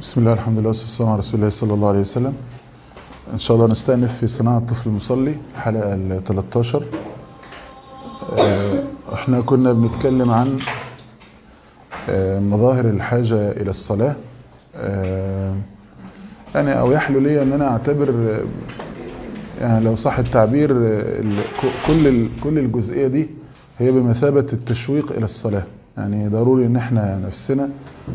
بسم الله الحمد لله والصلاة والسلام على رسول الله صلى الله عليه وسلم إن شاء الله نستأنف في صناعة الطفل المصلي الحلقة ال 13 احنا كنا بنتكلم عن مظاهر الحاجة إلى الصلاة يعني أو يحلو لي أن أنا أعتبر يعني لو صح التعبير كل كل الجزئية دي هي بمثابة التشويق إلى الصلاة يعني ضروري ان احنا نفسنا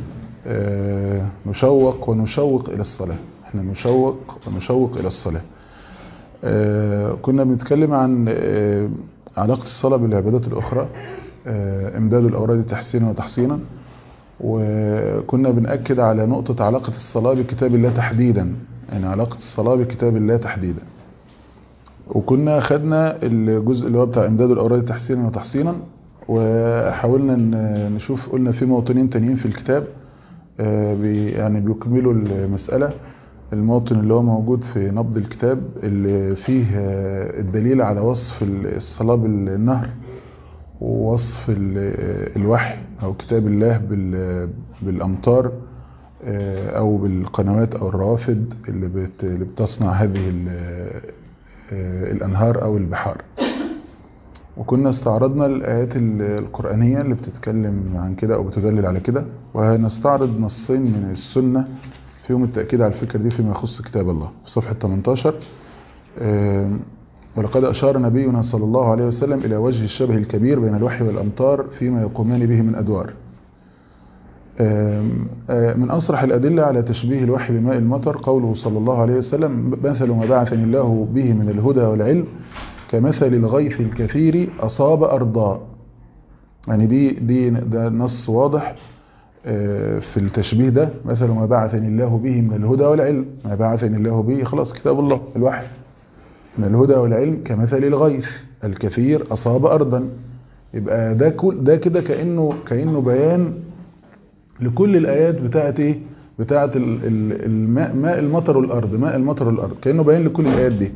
نشوق ونشوق الى الصلاة احنا نشوق ونشوق الى الصلاة كنا بنتكلم عن علاقة الصلاة بالعبادات الاخرى امداد الاوراد تحسينا وتحصينا وكنا بنأكد على نقطة علاقة الصلاة بكتاب الله تحديدا يعني علاقة الصلاة بكتاب الله تحديدا وكنا خدنا الجزء اللي هو بتاع امداد الاوراد تحسينا وتحصينا وحاولنا نشوف قلنا في موطنين تانيين في الكتاب بي يعني بيكملوا المسألة الموطن اللي هو موجود في نبض الكتاب اللي فيه الدليل على وصف الصلاة بالنهر ووصف الوحي أو كتاب الله بالأمطار أو بالقنوات أو الروافد اللي بتصنع هذه الأنهار أو البحار وكنا استعرضنا الآيات القرآنية اللي بتتكلم عن كده أو بتدلل على كده وهنستعرض نصين من السنة فيهم التأكيد على الفكرة دي فيما يخص كتاب الله في صفحة 18 ولقد أشار نبينا صلى الله عليه وسلم إلى وجه الشبه الكبير بين الوحي والأمطار فيما يقومان به من أدوار من أصرح الأدلة على تشبيه الوحي بماء المطر قوله صلى الله عليه وسلم مثل ما بعثني الله به من الهدى والعلم كمثل الغيث الكثير أصاب أرضاء يعني دي دي ده نص واضح في التشبيه ده مثل ما بعثني الله به من الهدى والعلم ما بعثني الله به خلاص كتاب الله الوحي من الهدى والعلم كمثل الغيث الكثير أصاب أرضا يبقى ده ده كده كأنه كأنه بيان لكل الآيات بتاعت ايه بتاعت الماء ماء المطر والأرض ماء المطر والأرض كأنه بيان لكل الآيات دي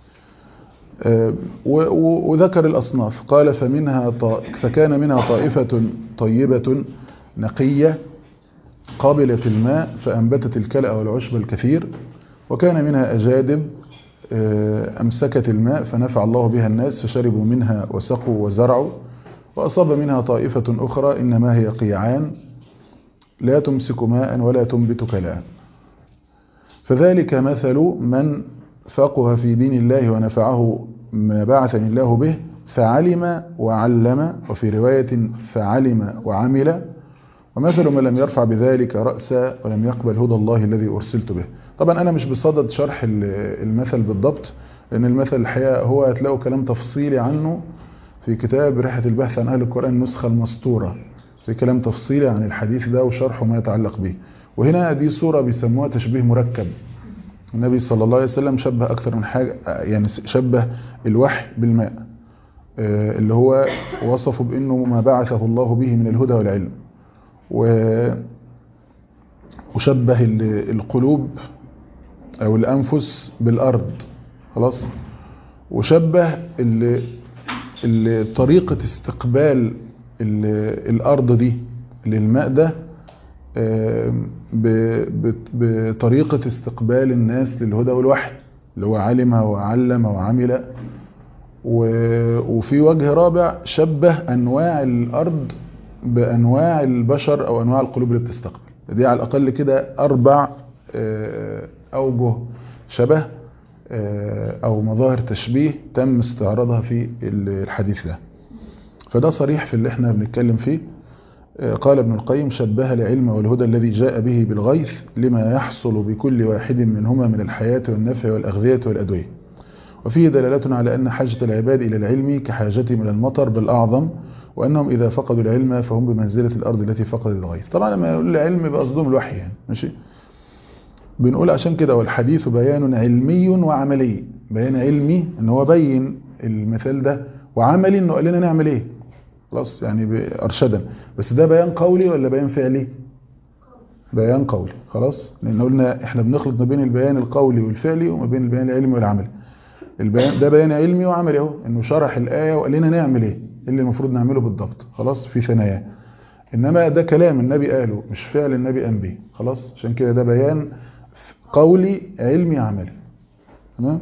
وذكر الأصناف قال فمنها فكان منها طائفة طيبة نقية قابلة الماء فأنبتت الكلأ والعشب الكثير وكان منها أجادب أمسكت الماء فنفع الله بها الناس فشربوا منها وسقوا وزرعوا وأصاب منها طائفة أخرى إنما هي قيعان لا تمسك ماء ولا تنبت كلاء فذلك مثل من فقه في دين الله ونفعه ما بعثني الله به فعلم وعلم وفي رواية فعلم وعمل ومثل من لم يرفع بذلك رأسا ولم يقبل هدى الله الذي أرسلت به طبعا أنا مش بصدد شرح المثل بالضبط لأن المثل الحقيقة هو هتلاقوا كلام تفصيلي عنه في كتاب رحلة البحث عن أهل القرآن النسخة المسطورة في كلام تفصيلي عن الحديث ده وشرحه ما يتعلق به وهنا دي صورة بيسموها تشبيه مركب النبي صلى الله عليه وسلم شبه أكثر من حاجة يعني شبه الوحي بالماء اللي هو وصفه بأنه ما بعثه الله به من الهدى والعلم وشبه القلوب أو الأنفس بالأرض خلاص وشبه طريقة استقبال الأرض دي للماء ده بطريقة استقبال الناس للهدى والوحي اللي هو علم وعلم وعمل وفي وجه رابع شبه أنواع الأرض بأنواع البشر أو أنواع القلوب اللي بتستقبل دي على الأقل كده أربع أوجه شبه أو مظاهر تشبيه تم استعراضها في الحديث ده فده صريح في اللي احنا بنتكلم فيه قال ابن القيم شبه العلم والهدى الذي جاء به بالغيث لما يحصل بكل واحد منهما من الحياة والنفع والأغذية والأدوية وفيه دلالة على أن حاجة العباد إلى العلم كحاجتهم إلى المطر بالأعظم وأنهم إذا فقدوا العلم فهم بمنزلة الأرض التي فقدت الغيث طبعا لما يقول العلم بقصدهم الوحي يعني ماشي بنقول عشان كده والحديث بيان علمي وعملي بيان علمي ان هو بين المثال ده وعملي انه قال لنا نعمل ايه خلاص يعني ارشدا بس ده بيان قولي ولا بيان فعلي بيان قولي خلاص لان قلنا احنا بنخلط ما بين البيان القولي والفعلي وما بين البيان العلمي والعملي البيان ده بيان علمي وعملي اهو انه شرح الايه وقال لنا نعمل ايه اللي المفروض نعمله بالضبط خلاص في ثناياه انما ده كلام النبي قاله مش فعل النبي قام به خلاص عشان كده ده بيان قولي علمي عملي تمام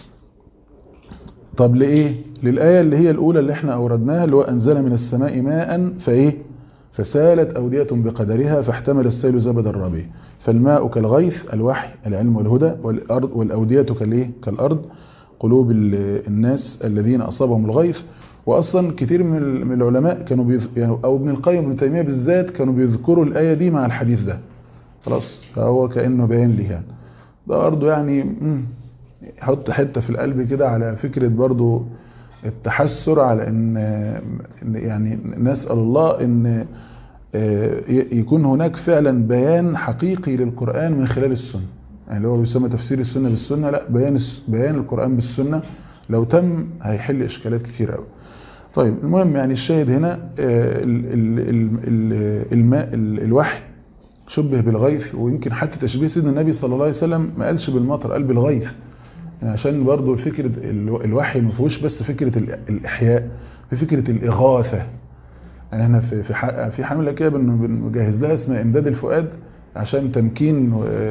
طب لايه للايه اللي هي الاولى اللي احنا اوردناها اللي هو انزل من السماء ماء فايه فسالت اوديه بقدرها فاحتمل السيل زبد الربيع فالماء كالغيث الوحي العلم والهدى والارض والاوديه كالايه كالارض قلوب الناس الذين اصابهم الغيث واصلا كتير من العلماء كانوا بيذ... يعني او ابن القيم وابن تيميه بالذات كانوا بيذكروا الايه دي مع الحديث ده خلاص فهو كانه بيان ليه يعني ده برضه يعني حط حته في القلب كده على فكره برضه التحسر على ان يعني نسال الله ان يكون هناك فعلا بيان حقيقي للقران من خلال السنه يعني اللي هو بيسمى تفسير السنه بالسنه لا بيان بيان القران بالسنه لو تم هيحل اشكالات كتير قوي طيب المهم يعني الشاهد هنا الماء الوحي شبه بالغيث ويمكن حتى تشبيه سيدنا النبي صلى الله عليه وسلم ما قالش بالمطر قال بالغيث يعني عشان برضو فكرة الوحي ما فيهوش بس فكرة الإحياء في فكرة الإغاثة يعني احنا في في في حملة كده بنجهز لها اسمها إمداد الفؤاد عشان تمكين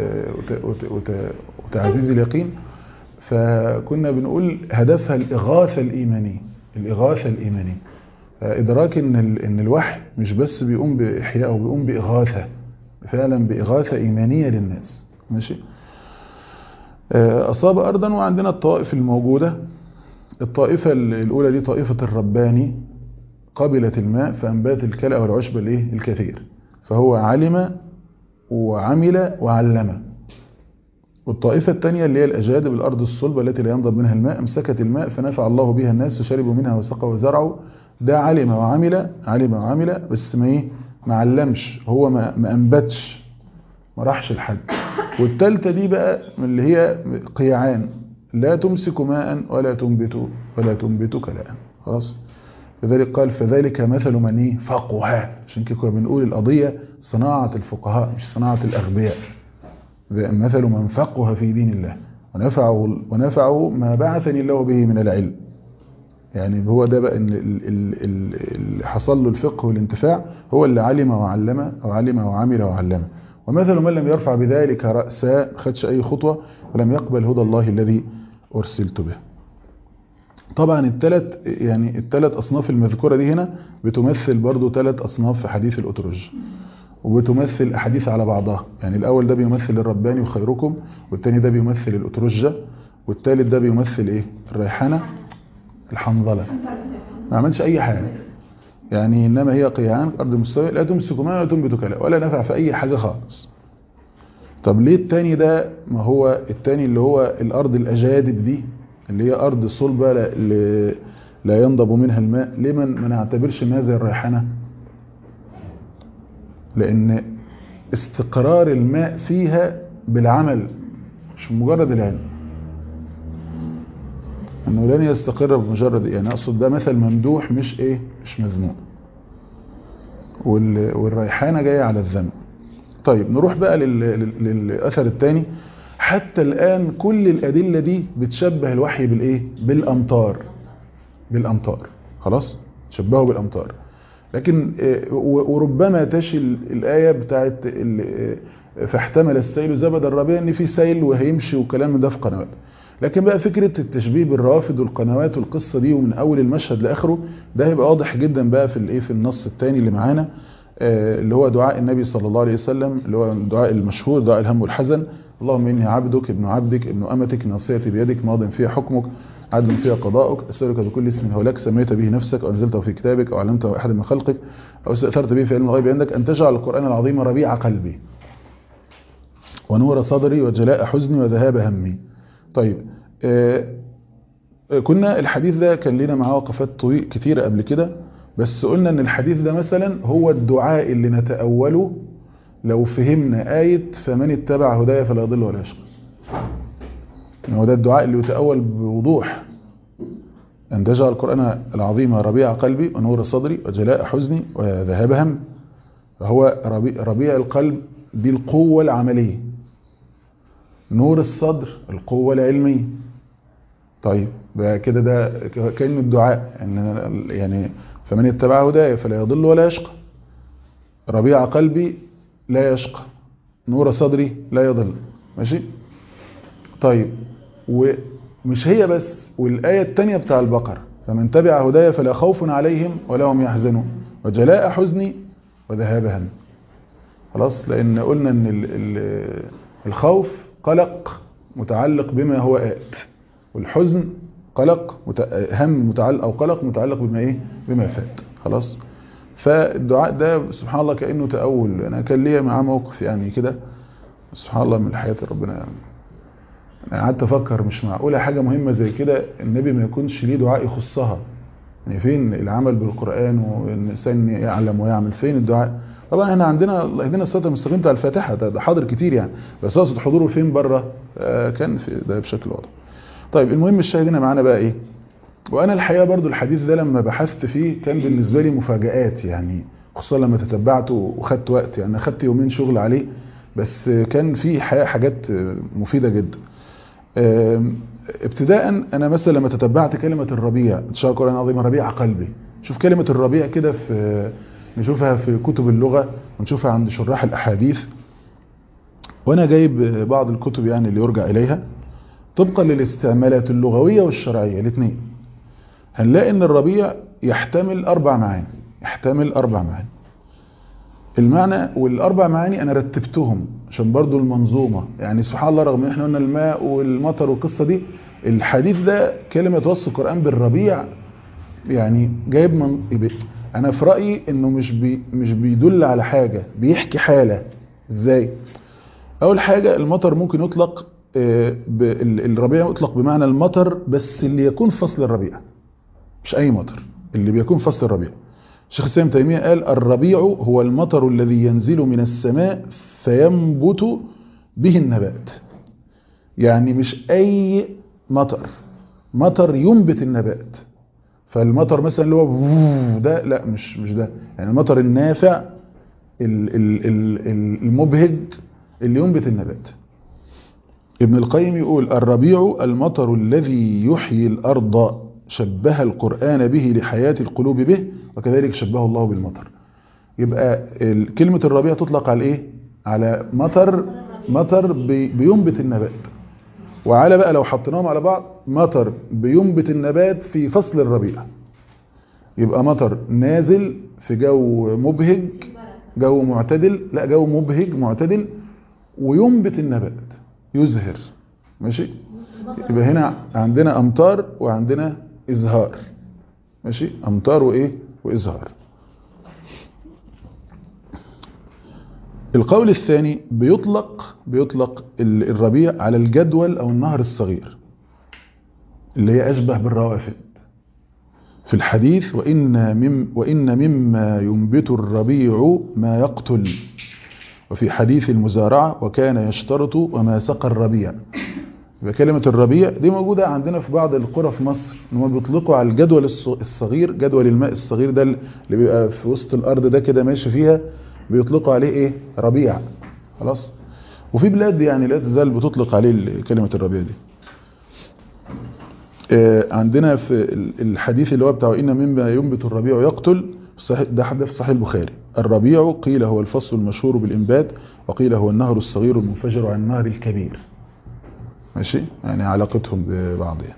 وتعزيز اليقين فكنا بنقول هدفها الإغاثة الإيمانية الإغاثة الإيمانية إدراك إن إن الوحي مش بس بيقوم بإحياء أو بيقوم بإغاثة فعلا بإغاثة إيمانية للناس ماشي أصاب أرضا وعندنا الطوائف الموجودة الطائفة الأولى دي طائفة الرباني قبلت الماء فأنبات الكلأ والعشب الايه الكثير فهو علم وعمل وعلم والطائفة الثانية اللي هي الأجادب الأرض الصلبة التي لا ينضب منها الماء امسكت الماء فنفع الله بها الناس وشربوا منها وسقوا وزرعوا ده علم وعمل علم وعمل بس ما ايه ما علمش هو ما, ما أنبتش ما راحش لحد والثالثة دي بقى اللي هي قيعان لا تمسك ماء ولا تنبت ولا تنبت كلاء خلاص لذلك قال فذلك مثل من ايه فقه عشان كده بنقول القضية صناعة الفقهاء مش صناعة الأغبياء مثل من فقه في دين الله ونفعه, ونفعه ما بعثني الله به من العلم يعني هو ده بقى اللي حصل له الفقه والانتفاع هو اللي علم وعلم أو علم وعمل وعلم ومثل من لم يرفع بذلك رأسا ما خدش أي خطوة ولم يقبل هدى الله الذي أرسلت به طبعا الثلاث يعني الثلاث أصناف المذكورة دي هنا بتمثل برضو ثلاث أصناف في حديث الأترج وبتمثل أحاديث على بعضها يعني الأول ده بيمثل الرباني وخيركم والثاني ده بيمثل الأترجة والثالث ده بيمثل إيه الريحانة الحنظلة ما عملش أي حاجة يعني إنما هي قيعان أرض مستوى لا تمسك ماء ولا تنبت كلا ولا نفع في أي حاجة خالص طب ليه التاني ده ما هو التاني اللي هو الأرض الأجادب دي اللي هي أرض صلبة لا, لا ينضب منها الماء ليه ما نعتبرش انها زي الريحانة لأن استقرار الماء فيها بالعمل مش مجرد العلم انه لن يستقر بمجرد يعني اقصد ده مثل ممدوح مش ايه مش مذموم والريحانه جايه على الذنب طيب نروح بقى للاثر الثاني حتى الان كل الادله دي بتشبه الوحي بالايه بالامطار بالامطار خلاص شبهه بالامطار لكن وربما تشي الايه بتاعت فاحتمل السيل زبد الربيع ان في سيل وهيمشي وكلام ده في قنوات لكن بقى فكرة التشبيه بالروافد والقنوات والقصة دي ومن أول المشهد لآخره ده هيبقى واضح جدا بقى في الايه في النص الثاني اللي معانا اللي هو دعاء النبي صلى الله عليه وسلم اللي هو الدعاء المشهور دعاء الهم والحزن اللهم إني عبدك ابن عبدك ابن أمتك ناصيتي بيدك ماض فيها حكمك عدل فيها قضاؤك أسألك بكل اسم هو لك سميت به نفسك أو أنزلته في كتابك أو علمته أحد من خلقك أو استأثرت به في علم الغيب عندك أن تجعل القرآن العظيم ربيع قلبي ونور صدري وجلاء حزني وذهاب همي طيب آه كنا الحديث ده كان لنا معاه وقفات طويل كتيرة قبل كده بس قلنا ان الحديث ده مثلا هو الدعاء اللي نتأوله لو فهمنا آية فمن اتبع هدايا فلا يضل ولا يشقى هو ده الدعاء اللي يتأول بوضوح أن تجعل القرآن العظيم ربيع قلبي ونور صدري وجلاء حزني وذهاب هم فهو ربيع, ربيع القلب دي القوة العملية نور الصدر القوة العلمية طيب كده ده كأنه الدعاء يعني, يعني فمن اتبع هدايا فلا يضل ولا يشقى ربيع قلبي لا يشقى نور صدري لا يضل ماشي طيب ومش هي بس والآية التانية بتاع البقرة فمن تبع هدايا فلا خوف عليهم ولا هم يحزنون وجلاء حزني وذهاب هم خلاص لأن قلنا أن ال ال الخوف قلق متعلق بما هو آت والحزن قلق هم متعلق أو قلق متعلق بما إيه بما فات خلاص فالدعاء ده سبحان الله كأنه تأول أنا كان ليا معاه موقف يعني كده سبحان الله من حياة ربنا يعني. أنا قعدت أفكر مش معقولة حاجة مهمة زي كده النبي ما يكونش ليه دعاء يخصها يعني فين العمل بالقرآن والإنسان يعلم ويعمل فين الدعاء طبعا احنا عندنا هدينا الصلاة المستقيم بتاع الفاتحة ده حاضر كتير يعني بس اقصد حضوره فين بره آه كان في ده بشكل واضح طيب المهم الشاهد هنا معانا بقى ايه وانا الحقيقه برضو الحديث ده لما بحثت فيه كان بالنسبه لي مفاجآت يعني خصوصا لما تتبعته وخدت وقت يعني اخدت يومين شغل عليه بس كان في حاجات مفيده جدا ابتداء انا مثلا لما تتبعت كلمه الربيع اتشاء القران العظيم ربيع قلبي شوف كلمه الربيع كده في نشوفها في كتب اللغه ونشوفها عند شراح الاحاديث وانا جايب بعض الكتب يعني اللي يرجع اليها طبقا للاستعمالات اللغويه والشرعيه الاثنين هنلاقي ان الربيع يحتمل اربع معاني يحتمل اربع معاني المعنى والاربع معاني انا رتبتهم عشان برضو المنظومة يعني سبحان الله رغم ان احنا قلنا الماء والمطر والقصة دي الحديث ده كلمة وصف القرآن بالربيع يعني جايب من انا في رأيي انه مش بي مش بيدل على حاجة بيحكي حالة ازاي اول حاجة المطر ممكن يطلق الربيع يطلق بمعنى المطر بس اللي يكون فصل الربيع مش اي مطر اللي بيكون فصل الربيع الشيخ الاسلام تيميه قال الربيع هو المطر الذي ينزل من السماء فينبت به النبات يعني مش اي مطر مطر ينبت النبات فالمطر مثلا اللي هو ده لا مش مش ده يعني المطر النافع المبهج اللي ينبت النبات ابن القيم يقول الربيع المطر الذي يحيي الارض شبه القرآن به لحياة القلوب به وكذلك شبه الله بالمطر يبقى كلمة الربيع تطلق على ايه على مطر مطر بينبت النبات وعلى بقى لو حطيناهم على بعض مطر بينبت النبات في فصل الربيع يبقى مطر نازل في جو مبهج جو معتدل لا جو مبهج معتدل وينبت النبات يزهر ماشي يبقى هنا عندنا امطار وعندنا ازهار ماشي امطار وايه وازهار القول الثاني بيطلق بيطلق الربيع على الجدول او النهر الصغير اللي هي اشبه بالروافد في الحديث وإن, مم وإن مما ينبت الربيع ما يقتل وفي حديث المزارعة وكان يشترط وما سقى الربيع يبقى كلمة الربيع دي موجودة عندنا في بعض القرى في مصر ان هم بيطلقوا على الجدول الصغير جدول الماء الصغير ده اللي بيبقى في وسط الارض ده كده ماشي فيها بيطلقوا عليه ايه ربيع خلاص وفي بلاد يعني لا تزال بتطلق عليه كلمة الربيع دي عندنا في الحديث اللي هو بتاع إن مما ينبت الربيع يقتل ده حدث في صحيح البخاري الربيع قيل هو الفصل المشهور بالإنبات وقيل هو النهر الصغير المنفجر عن النهر الكبير ماشي يعني علاقتهم ببعضها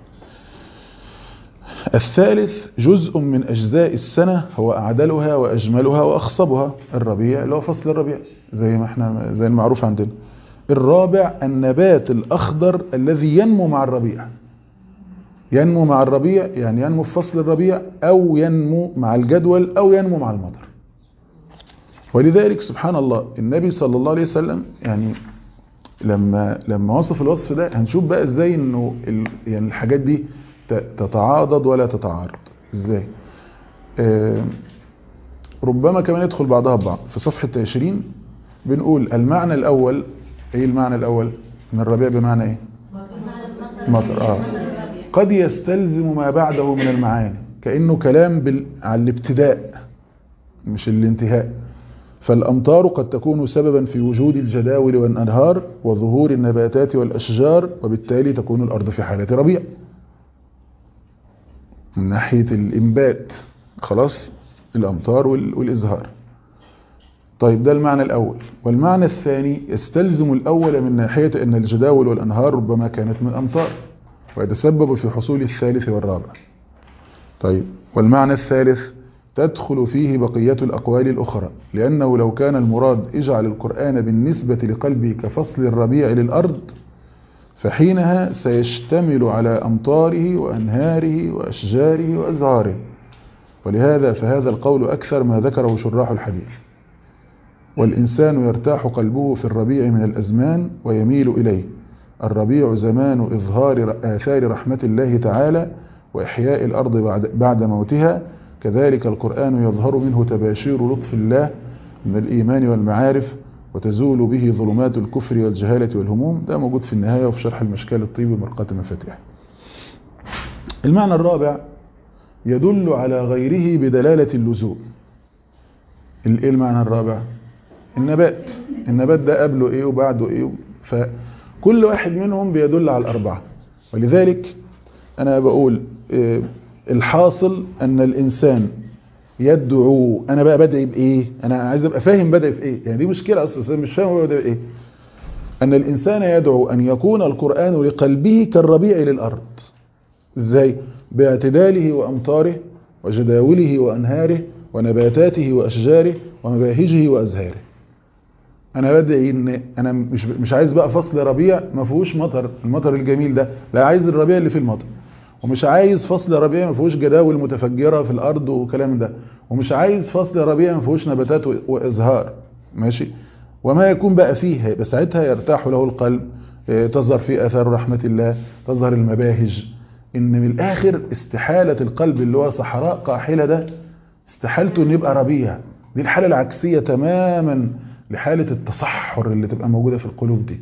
الثالث جزء من أجزاء السنة هو أعدلها وأجملها وأخصبها الربيع اللي هو فصل الربيع زي ما احنا زي المعروف عندنا الرابع النبات الأخضر الذي ينمو مع الربيع ينمو مع الربيع يعني ينمو في فصل الربيع أو ينمو مع الجدول أو ينمو مع المطر ولذلك سبحان الله النبي صلى الله عليه وسلم يعني لما لما وصف الوصف ده هنشوف بقى ازاي انه يعني الحاجات دي تتعاضد ولا تتعارض ازاي آه ربما كمان يدخل بعضها ببعض في صفحة 20 بنقول المعنى الاول ايه المعنى الاول من الربيع بمعنى ايه مطر اه قد يستلزم ما بعده من المعاني كأنه كلام بال... على الابتداء مش الانتهاء فالأمطار قد تكون سببا في وجود الجداول والأنهار وظهور النباتات والأشجار وبالتالي تكون الأرض في حالة ربيع من ناحية الإنبات خلاص الأمطار والإزهار طيب ده المعنى الأول والمعنى الثاني يستلزم الأول من ناحية أن الجداول والأنهار ربما كانت من أمطار ويتسبب في حصول الثالث والرابع طيب والمعنى الثالث تدخل فيه بقية الأقوال الأخرى لأنه لو كان المراد اجعل القرآن بالنسبة لقلبه كفصل الربيع للأرض فحينها سيشتمل على أمطاره وأنهاره وأشجاره وأزهاره ولهذا فهذا القول أكثر ما ذكره شراح الحديث والإنسان يرتاح قلبه في الربيع من الأزمان ويميل إليه الربيع زمان إظهار آثار رحمة الله تعالى وإحياء الأرض بعد, بعد موتها كذلك القرآن يظهر منه تباشير لطف الله من الإيمان والمعارف وتزول به ظلمات الكفر والجهالة والهموم ده موجود في النهاية وفي شرح المشكال الطيب ومرقاة المفاتيح المعنى الرابع يدل على غيره بدلالة اللزوم ايه المعنى الرابع النبات النبات ده قبله ايه وبعده ايه فكل واحد منهم بيدل على الأربعة ولذلك أنا بقول الحاصل أن الإنسان يدعو أنا بقى بدعي بإيه أنا عايز أبقى فاهم بدعي في إيه يعني دي مشكلة أصلا مش فاهم هو بدعي بإيه أن الإنسان يدعو أن يكون القرآن لقلبه كالربيع للأرض إزاي باعتداله وأمطاره وجداوله وأنهاره ونباتاته وأشجاره ومباهجه وأزهاره انا بدعي ان انا مش مش عايز بقى فصل ربيع ما فيهوش مطر المطر الجميل ده لا عايز الربيع اللي فيه المطر ومش عايز فصل ربيع ما فيهوش جداول متفجره في الارض وكلام ده ومش عايز فصل ربيع ما فيهوش نباتات وازهار ماشي وما يكون بقى فيه يبقى ساعتها يرتاح له القلب تظهر فيه اثار رحمه الله تظهر المباهج ان من الاخر استحاله القلب اللي هو صحراء قاحله ده استحالته انه يبقى ربيع دي الحاله العكسيه تماما لحالة التصحر اللي تبقى موجودة في القلوب دي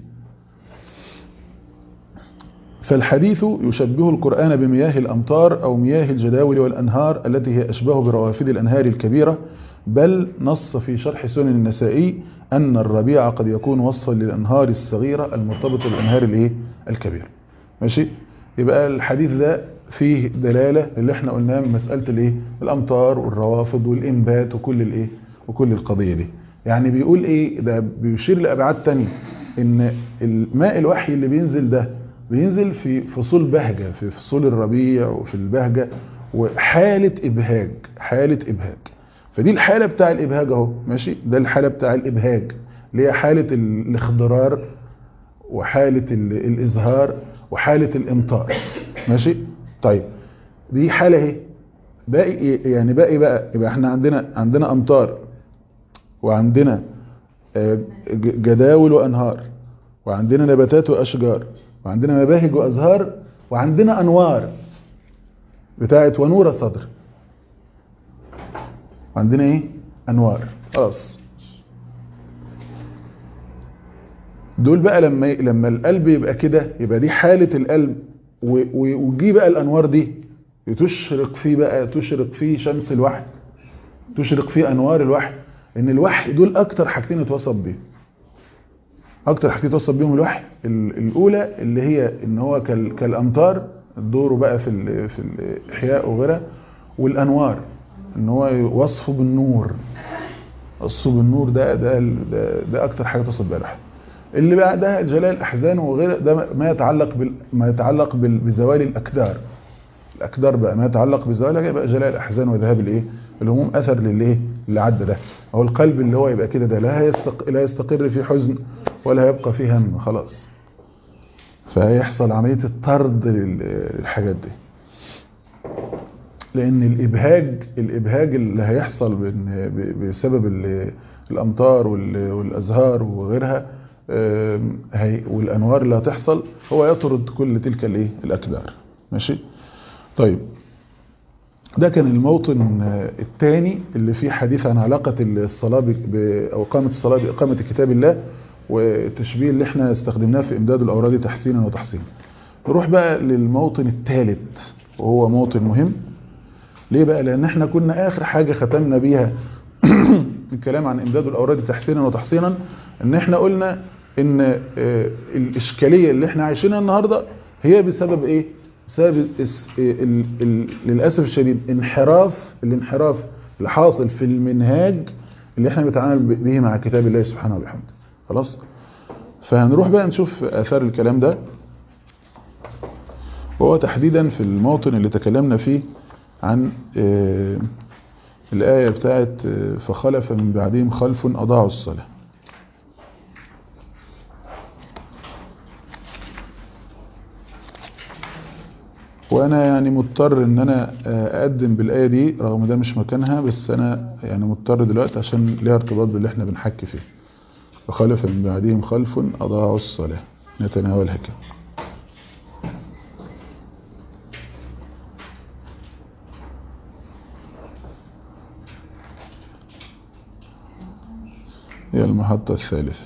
فالحديث يشبه القرآن بمياه الأمطار أو مياه الجداول والأنهار التي هي أشبه بروافد الأنهار الكبيرة بل نص في شرح سنن النسائي أن الربيع قد يكون وصفا للأنهار الصغيرة المرتبطة بالأنهار الإيه؟ الكبيرة ماشي يبقى الحديث ده فيه دلالة اللي احنا قلناه من مسألة الإيه؟ الأمطار والروافد والإنبات وكل الإيه؟ وكل القضية دي يعني بيقول ايه ده بيشير لابعاد تانية ان الماء الوحي اللي بينزل ده بينزل في فصول بهجة في فصول الربيع وفي البهجة وحالة ابهاج حالة ابهاج فدي الحالة بتاع الابهاج اهو ماشي ده الحالة بتاع الابهاج اللي هي حالة الاخضرار وحالة الازهار وحالة الامطار ماشي طيب دي حالة اهي باقي يعني باقي بقى يبقى احنا عندنا عندنا امطار وعندنا جداول وأنهار وعندنا نباتات وأشجار وعندنا مباهج وأزهار وعندنا أنوار بتاعت ونور صدر وعندنا ايه أنوار خلاص دول بقى لما لما القلب يبقى كده يبقى دي حالة القلب ويجي بقى الأنوار دي تشرق فيه بقى تشرق فيه شمس الوحي تشرق فيه أنوار الوحي ان الوحي دول اكتر حاجتين اتوصف بيهم اكتر حاجتين اتوصف بيهم الوحي الاولى اللي هي ان هو كالامطار دوره بقى في في الاحياء وغيرها والانوار ان هو وصفه بالنور وصفه بالنور ده ده ده, ده اكتر حاجه توصف بيها الوحي اللي بعدها جلال الاحزان وغيره ده ما يتعلق بال ما يتعلق بزوال الاكدار الاكدار بقى ما يتعلق بزوالها يبقى جلاء الاحزان وذهاب الايه الهموم اثر للايه اللي عدى ده او القلب اللي هو يبقى كده ده لا يستق... لا يستقر في حزن ولا يبقى في هم خلاص فيحصل عمليه الطرد للحاجات دي لان الابهاج الابهاج اللي هيحصل بسبب الامطار والازهار وغيرها هي والانوار اللي هتحصل هو يطرد كل تلك الايه الاكدار ماشي طيب ده كان الموطن الثاني اللي فيه حديث عن علاقة الصلاة أو إقامة الصلاة بإقامة كتاب الله والتشبيه اللي احنا استخدمناه في إمداد الأوراد تحسينا وتحسينا نروح بقى للموطن الثالث وهو موطن مهم ليه بقى لأن احنا كنا آخر حاجة ختمنا بيها الكلام عن إمداد الأوراد تحسينا وتحسينا إن احنا قلنا إن الإشكالية اللي احنا عايشينها النهاردة هي بسبب إيه بسبب ال ال للأسف الشديد انحراف الانحراف اللي حاصل في المنهاج اللي احنا بنتعامل به مع كتاب الله سبحانه وبحمده خلاص فهنروح بقى نشوف اثار الكلام ده وهو تحديدا في الموطن اللي تكلمنا فيه عن آه الآية بتاعت آه فخلف من بعدهم خلف أضاعوا الصلاة وانا يعني مضطر ان انا اقدم بالايه دي رغم ده مش مكانها بس انا يعني مضطر دلوقتي عشان ليها ارتباط باللي احنا بنحكي فيه وخلف من بعدهم خلف اضاعوا الصلاه نتناولها كده هي المحطة الثالثة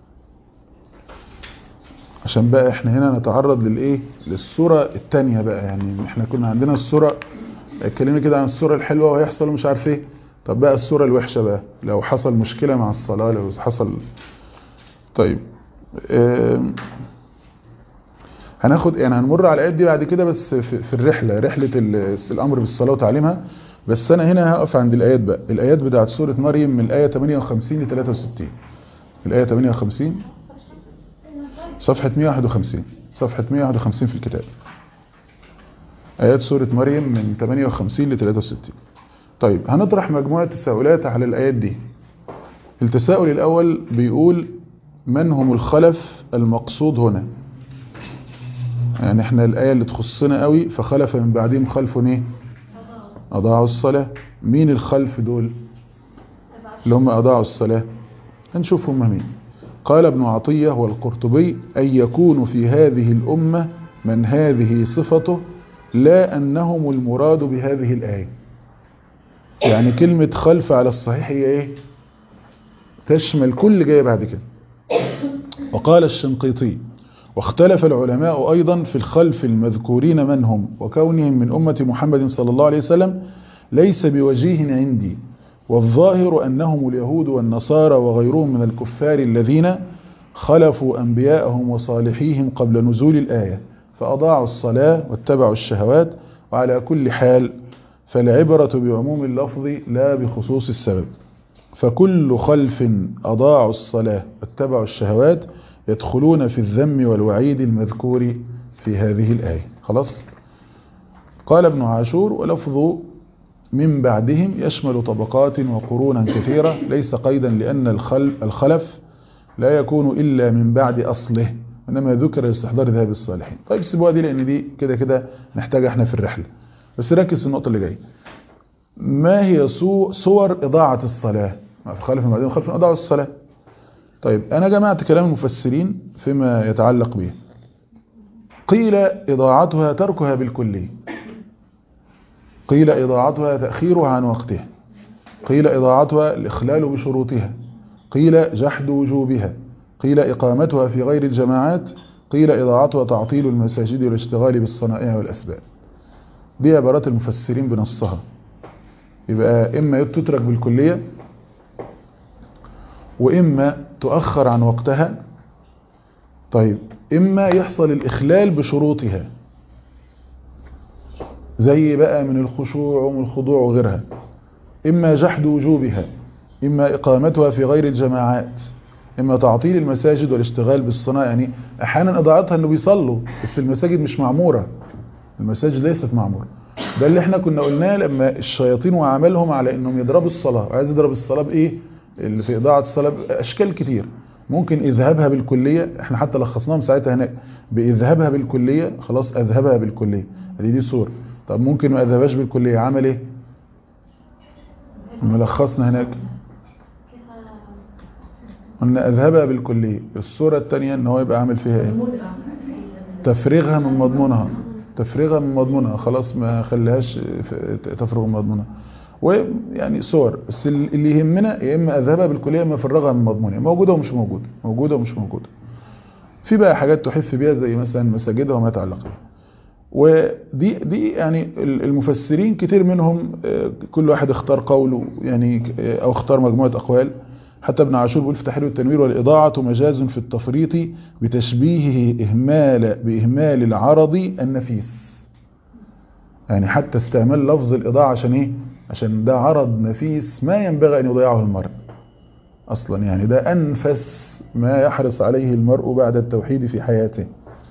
عشان بقى احنا هنا نتعرض للايه للصورة التانية بقى يعني احنا كنا عندنا الصورة اتكلمنا كده عن الصورة الحلوة وهيحصل مش عارف ايه طب بقى الصورة الوحشة بقى لو حصل مشكلة مع الصلاة لو حصل طيب اه هناخد يعني هنمر على الايات دي بعد كده بس في, في الرحلة رحلة الامر بالصلاة وتعليمها بس انا هنا هقف عند الايات بقى الايات بتاعت سورة مريم من الاية 58 ل 63 الاية 58 صفحة 151 صفحة 151 في الكتاب آيات سورة مريم من 58 ل 63 طيب هنطرح مجموعة تساؤلات على الآيات دي التساؤل الأول بيقول من هم الخلف المقصود هنا يعني احنا الآية اللي تخصنا قوي فخلف من بعدهم خلف ايه أضاعوا الصلاة مين الخلف دول اللي هم أضاعوا الصلاة هنشوف هم مين قال ابن عطية والقرطبي أن يكون في هذه الأمة من هذه صفته لا أنهم المراد بهذه الآية يعني كلمة خلف على الصحيح هي إيه تشمل كل جاية بعد كده وقال الشنقيطي واختلف العلماء أيضا في الخلف المذكورين من هم وكونهم من أمة محمد صلى الله عليه وسلم ليس بوجيه عندي والظاهر أنهم اليهود والنصارى وغيرهم من الكفار الذين خلفوا أنبياءهم وصالحيهم قبل نزول الآية فأضاعوا الصلاة واتبعوا الشهوات وعلى كل حال فالعبرة بعموم اللفظ لا بخصوص السبب فكل خلف أضاعوا الصلاة واتبعوا الشهوات يدخلون في الذم والوعيد المذكور في هذه الآية خلاص قال ابن عاشور ولفظ من بعدهم يشمل طبقات وقرونا كثيرة ليس قيدا لأن الخلف لا يكون إلا من بعد أصله إنما ذكر استحضار ذهاب الصالحين طيب سيبوها دي لأن دي كده كده نحتاجها احنا في الرحلة بس ركز في النقطة اللي جاية ما هي صور إضاعة الصلاة خلف من بعدهم خلف أضاعوا الصلاة طيب أنا جمعت كلام المفسرين فيما يتعلق به قيل إضاعتها تركها بالكلية قيل إضاعتها تأخيرها عن وقتها قيل إضاعتها الإخلال بشروطها قيل جحد وجوبها قيل إقامتها في غير الجماعات قيل إضاعتها تعطيل المساجد والاشتغال بالصنائع والأسباب دي عبارات المفسرين بنصها يبقى إما تترك بالكلية وإما تؤخر عن وقتها طيب إما يحصل الإخلال بشروطها زي بقى من الخشوع ومن الخضوع وغيرها إما جحد وجوبها إما إقامتها في غير الجماعات إما تعطيل المساجد والاشتغال بالصناعة يعني أحيانا إضاعتها أنه بيصلوا بس المساجد مش معمورة المساجد ليست معمورة ده اللي احنا كنا قلناه لما الشياطين وعملهم على انهم يضربوا الصلاة وعايز يضرب الصلاة بايه اللي في اضاعة الصلاة اشكال كتير ممكن اذهابها بالكلية احنا حتى لخصناهم ساعتها هناك باذهابها بالكلية خلاص اذهبها بالكلية دي دي صورة طب ممكن ما اذهبهاش بالكلية عمل ايه ملخصنا هناك قلنا اذهبها بالكلية الصورة الثانية ان هو يبقى عامل فيها ايه تفريغها من مضمونها تفريغها من مضمونها خلاص ما خليهاش تفرغ من مضمونها ويعني صور بس اللي يهمنا يا اما اذهبها بالكليه يا اما افرغها من مضمونها موجوده ومش موجوده موجوده ومش موجوده في بقى حاجات تحف بيها زي مثلا مساجدها وما يتعلق بها ودي دي يعني المفسرين كتير منهم كل واحد اختار قوله يعني او اختار مجموعه اقوال حتى ابن عاشور بيقول في تحرير التنوير والإضاعة مجاز في التفريط بتشبيهه إهمال بإهمال العرض النفيس يعني حتى استعمال لفظ الإضاعة عشان إيه عشان ده عرض نفيس ما ينبغي أن يضيعه المرء أصلا يعني ده أنفس ما يحرص عليه المرء بعد التوحيد في حياته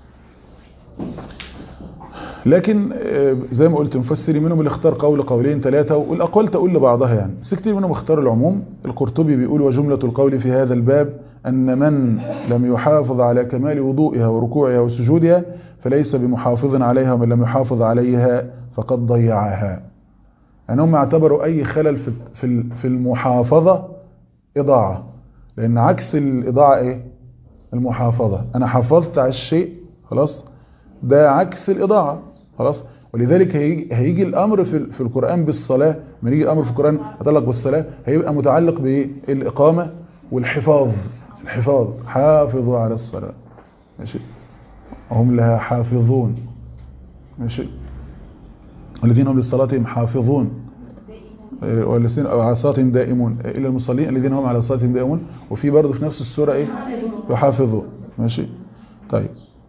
لكن زي ما قلت مفسري منهم اللي اختار قول قولين ثلاثة والأقوال تقول لبعضها يعني بس كتير منهم اختار العموم القرطبي بيقول وجملة القول في هذا الباب أن من لم يحافظ على كمال وضوئها وركوعها وسجودها فليس بمحافظ عليها ومن لم يحافظ عليها فقد ضيعها يعني هم اعتبروا أي خلل في في المحافظة إضاعة لأن عكس الإضاعة إيه؟ المحافظة أنا حافظت على الشيء خلاص ده عكس الإضاعة خلاص ولذلك هيجي, هيجي الأمر في, في القرآن بالصلاة ما يجي الأمر في القرآن يتعلق بالصلاة هيبقى متعلق بالإقامة والحفاظ الحفاظ حافظوا على الصلاة ماشي هم لها حافظون ماشي الذين هم لصلاتهم حافظون والذين على صلاتهم دائمون إلا المصلين الذين هم على صلاتهم دائمون وفي برضه في نفس السورة إيه يحافظون ماشي طيب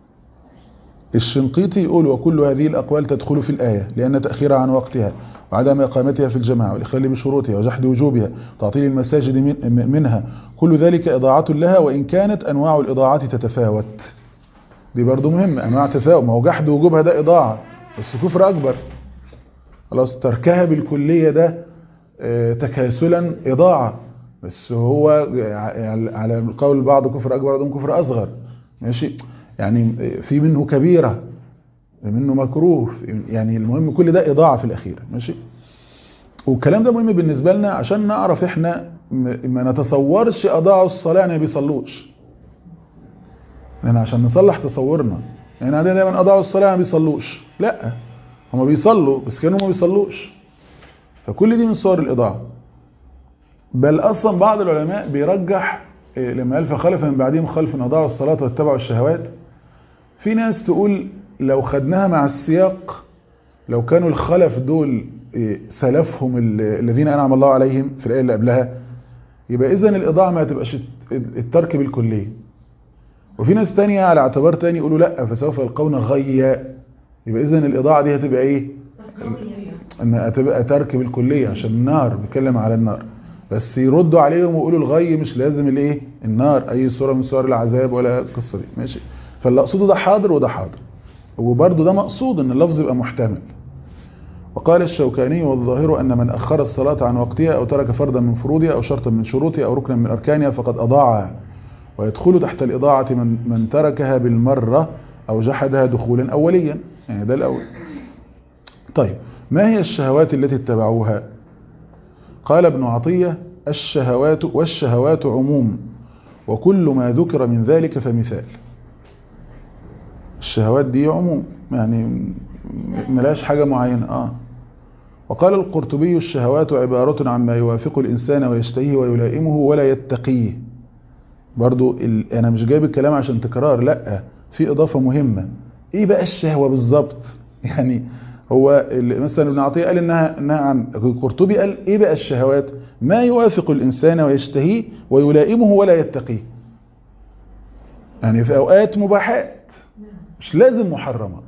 الشنقيطي يقول وكل هذه الأقوال تدخل في الآية لأن تأخيرها عن وقتها وعدم إقامتها في الجماعة والإخلال بشروطها وجحد وجوبها تعطيل المساجد من منها كل ذلك إضاعة لها وإن كانت أنواع الإضاعات تتفاوت دي برضو مهمة أنواع تفاوت ما هو جحد وجوبها ده إضاعة بس كفر أكبر خلاص تركها بالكلية ده تكاسلا إضاعة بس هو على قول بعض كفر أكبر وبعضهم كفر أصغر ماشي يعني في منه كبيرة منه مكروه يعني المهم كل ده إضاعة في الأخير ماشي والكلام ده مهم بالنسبة لنا عشان نعرف احنا ما نتصورش أضاعوا الصلاة يعني ما بيصلوش لأن عشان نصلح تصورنا يعني عندنا دايما أضاعوا الصلاة ما بيصلوش لا هم بيصلوا بس كانوا ما بيصلوش فكل دي من صور الإضاعة بل أصلا بعض العلماء بيرجح لما قال فخلف من بعدهم خلف أضاعوا الصلاة واتبعوا الشهوات في ناس تقول لو خدناها مع السياق لو كانوا الخلف دول سلفهم الذين أنعم الله عليهم في الآية اللي قبلها يبقى إذن الإضاعة ما تبقاش الترك بالكلية وفي ناس تانية على اعتبار تاني يقولوا لا فسوف يلقون غيا يبقى إذن الإضاعة دي هتبقى إيه أنها هتبقى ترك بالكلية عشان النار بيتكلم على النار بس يردوا عليهم ويقولوا الغي مش لازم الايه النار اي صوره من صور العذاب ولا القصه دي ماشي فاللي اقصده ده حاضر وده حاضر وبرده ده مقصود ان اللفظ يبقى محتمل وقال الشوكاني والظاهر أن من أخر الصلاة عن وقتها أو ترك فردا من فروضها أو شرطا من شروطها أو ركنا من أركانها فقد أضاعها ويدخل تحت الإضاعة من, من تركها بالمرة أو جحدها دخولا أوليا يعني ده الأول طيب ما هي الشهوات التي اتبعوها قال ابن عطية الشهوات والشهوات عموم وكل ما ذكر من ذلك فمثال الشهوات دي عموم يعني ملاش حاجة معينة آه وقال القرطبي الشهوات عبارة عن ما يوافق الإنسان ويشتهيه ويلائمه ولا يتقيه برضو ال... أنا مش جايب الكلام عشان تكرار لا في إضافة مهمة إيه بقى الشهوة بالظبط يعني هو مثلا ابن عطية قال إنها, إنها عن القرطبي قال إيه بقى الشهوات ما يوافق الإنسان ويشتهيه ويلائمه ولا يتقيه يعني في أوقات مباحات مش لازم محرمات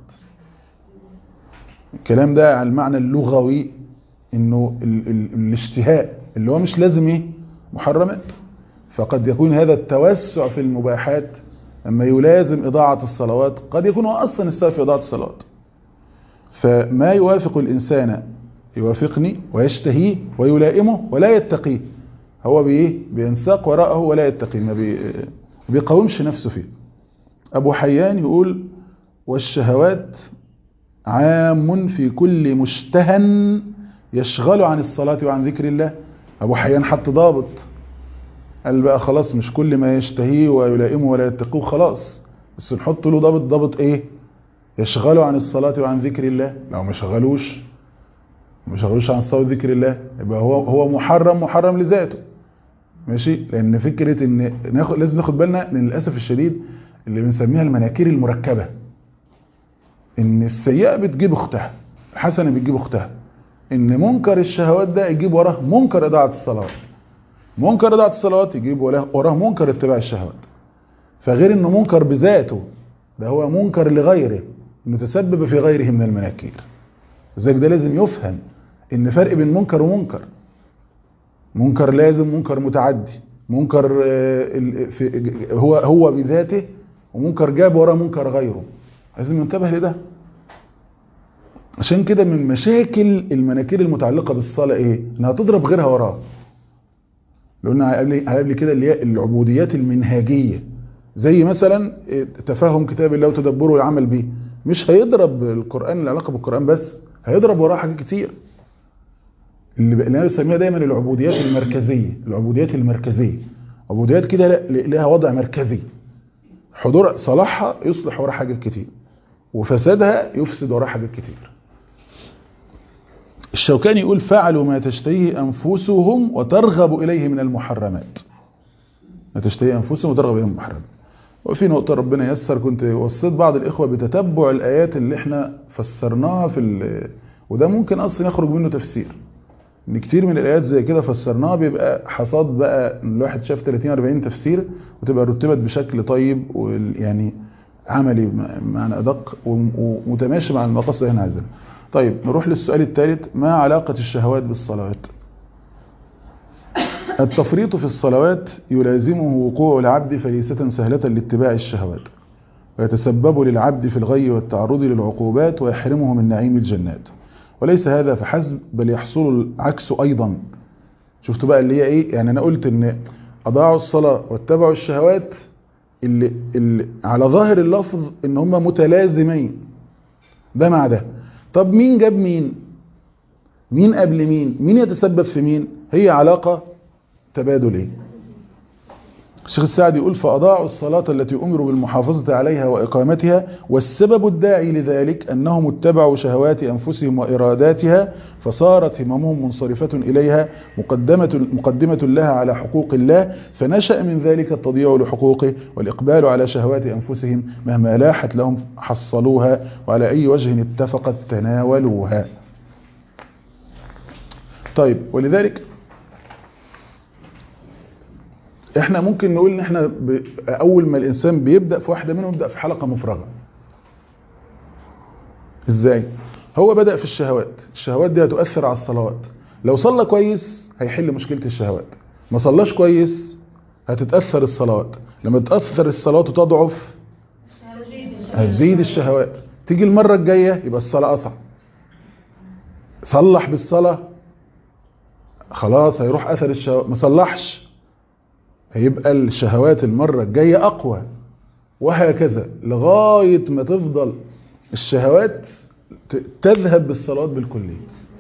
الكلام ده على المعنى اللغوي انه ال ال الاشتهاء اللي هو مش لازم ايه محرمات فقد يكون هذا التوسع في المباحات لما يلازم إضاعة الصلوات قد يكون هو أصلا السبب في إضاعة الصلوات فما يوافق الإنسان يوافقني ويشتهيه ويلائمه ولا يتقيه هو بإيه بينساق وراءه ولا يتقيه ما بي بيقاومش نفسه فيه أبو حيان يقول والشهوات عام في كل مشتهى يشغل عن الصلاة وعن ذكر الله أبو حيان حط ضابط قال بقى خلاص مش كل ما يشتهيه ويلائمه ولا يتقوه خلاص بس نحط له ضابط ضابط ايه يشغله عن الصلاة وعن ذكر الله لو ما شغلوش ما شغلوش عن الصلاة وذكر الله يبقى هو هو محرم محرم لذاته ماشي لان فكرة ان ناخد لازم ناخد بالنا من للاسف الشديد اللي بنسميها المناكير المركبة ان السيئة بتجيب اختها الحسنة بتجيب اختها ان منكر الشهوات ده يجيب وراه منكر اضاعة الصلوات منكر اضاعة الصلوات يجيب وراه منكر اتباع الشهوات فغير انه منكر بذاته ده هو منكر لغيره متسبب في غيره من المناكير ذلك ده لازم يفهم ان فرق بين منكر ومنكر منكر لازم منكر متعدي منكر آه، ال- في هو هو بذاته ومنكر جاب وراه منكر غيره لازم ننتبه لده عشان كده من مشاكل المناكير المتعلقة بالصلاة ايه انها تضرب غيرها وراه لو قلنا هيقابل هيقابل كده اللي هي العبوديات المنهجية زي مثلا إيه، تفهم كتاب الله وتدبره والعمل به مش هيضرب القرآن العلاقة بالقرآن بس هيضرب وراه حاجات كتير اللي ب- اللي انا بسميها دايما العبوديات المركزية العبوديات المركزية عبوديات كده لا- لها وضع مركزي حضور صلاحها يصلح وراها حاجات كتير وفسادها يفسد وراها حاجات كتير الشوكاني يقول فعلوا ما تشتهيه أنفسهم وترغب إليه من المحرمات ما تشتهيه أنفسهم وترغب إليه من المحرمات وفي نقطة ربنا يسر كنت وصيت بعض الإخوة بتتبع الآيات اللي احنا فسرناها في ال... وده ممكن أصلا يخرج منه تفسير ان كتير من الايات زي كده فسرناها بيبقى حصاد بقى إن الواحد شاف 30 40 تفسير وتبقى رتبت بشكل طيب ويعني عملي معنى ادق ومتماشي مع المقاصد اللي احنا عايزينها. طيب نروح للسؤال الثالث ما علاقة الشهوات بالصلوات؟ التفريط في الصلوات يلازمه وقوع العبد فريسة سهلة لاتباع الشهوات ويتسبب للعبد في الغي والتعرض للعقوبات ويحرمه من نعيم الجنات وليس هذا فحسب بل يحصل العكس أيضا شفتوا بقى اللي هي ايه يعني انا قلت ان اضاعوا الصلاة واتبعوا الشهوات اللي, اللي على ظاهر اللفظ ان هما متلازمين ده مع ده طب مين جاب مين مين قبل مين مين يتسبب في مين هي علاقة تبادل ايه الشيخ السعدي يقول فأضاعوا الصلاة التي أمروا بالمحافظة عليها وإقامتها والسبب الداعي لذلك أنهم اتبعوا شهوات أنفسهم وإراداتها فصارت هممهم منصرفة إليها مقدمة, مقدمة لها على حقوق الله فنشأ من ذلك التضييع لحقوقه والإقبال على شهوات أنفسهم مهما لاحت لهم حصلوها وعلى أي وجه اتفقت تناولوها طيب ولذلك احنا ممكن نقول ان احنا ب... اول ما الانسان بيبدا في واحده منهم يبدا في حلقه مفرغه ازاي هو بدا في الشهوات الشهوات دي هتؤثر على الصلوات لو صلى كويس هيحل مشكله الشهوات ما صلاش كويس هتتاثر الصلوات لما تتاثر الصلوات وتضعف هتزيد الشهوات تيجي المره الجايه يبقى الصلاه اصعب صلح بالصلاه خلاص هيروح اثر الشهوات ما صلحش هيبقى الشهوات المرة الجاية أقوى وهكذا لغاية ما تفضل الشهوات تذهب بالصلاة بالكلية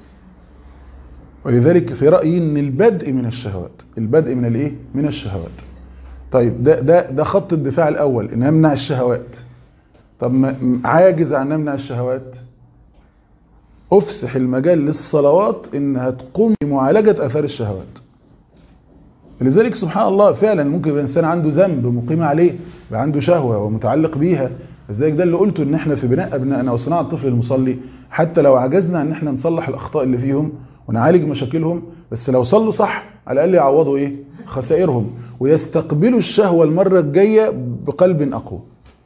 ولذلك في رأيي ان البدء من الشهوات البدء من الايه من الشهوات طيب ده ده ده خط الدفاع الاول ان امنع الشهوات طب ما عاجز عن امنع الشهوات افسح المجال للصلوات انها تقوم بمعالجة اثار الشهوات لذلك سبحان الله فعلا ممكن يبقى انسان عنده ذنب مقيم عليه يبقى عنده شهوه ومتعلق بيها لذلك ده اللي قلته ان احنا في بناء ابنائنا وصناعه الطفل المصلي حتى لو عجزنا ان احنا نصلح الاخطاء اللي فيهم ونعالج مشاكلهم بس لو صلوا صح على الاقل يعوضوا ايه خسائرهم ويستقبلوا الشهوه المره الجايه بقلب اقوى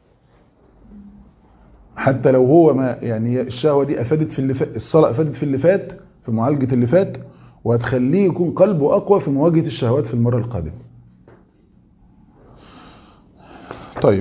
حتى لو هو ما يعني الشهوه دي افادت في اللي فات الصلاه افادت في اللي فات في معالجه اللي فات وهتخليه يكون قلبه أقوى في مواجهة الشهوات في المرة القادمة طيب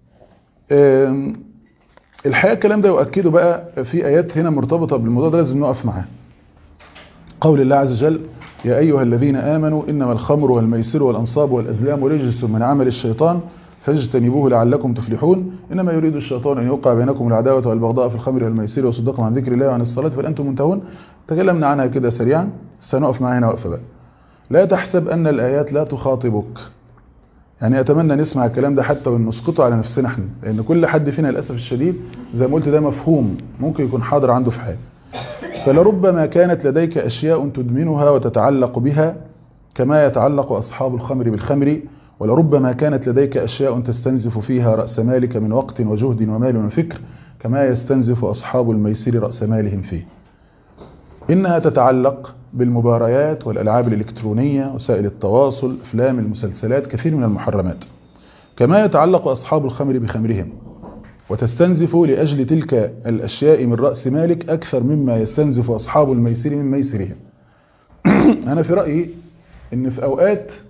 الحقيقة الكلام ده يؤكده بقى في آيات هنا مرتبطة بالموضوع ده لازم نقف معاه قول الله عز وجل يا أيها الذين آمنوا إنما الخمر والميسر والأنصاب والأزلام رجس من عمل الشيطان فاجتنبوه لعلكم تفلحون إنما يريد الشيطان أن يوقع بينكم العداوة والبغضاء في الخمر والميسر وصدكم عن ذكر الله وعن الصلاة فهل أنتم منتهون تكلمنا عنها كده سريعا سنقف معها هنا وقفة بقى لا تحسب أن الآيات لا تخاطبك يعني أتمنى نسمع الكلام ده حتى ونسقطه على نفسنا احنا لأن كل حد فينا للأسف الشديد زي ما قلت ده مفهوم ممكن يكون حاضر عنده في حال فلربما كانت لديك أشياء تدمنها وتتعلق بها كما يتعلق أصحاب الخمر بالخمر ولربما كانت لديك أشياء تستنزف فيها رأس مالك من وقت وجهد ومال وفكر كما يستنزف أصحاب الميسر رأس مالهم فيه إنها تتعلق بالمباريات والألعاب الإلكترونية وسائل التواصل أفلام المسلسلات كثير من المحرمات كما يتعلق أصحاب الخمر بخمرهم وتستنزف لأجل تلك الأشياء من رأس مالك أكثر مما يستنزف أصحاب الميسر من ميسرهم أنا في رأيي إن في أوقات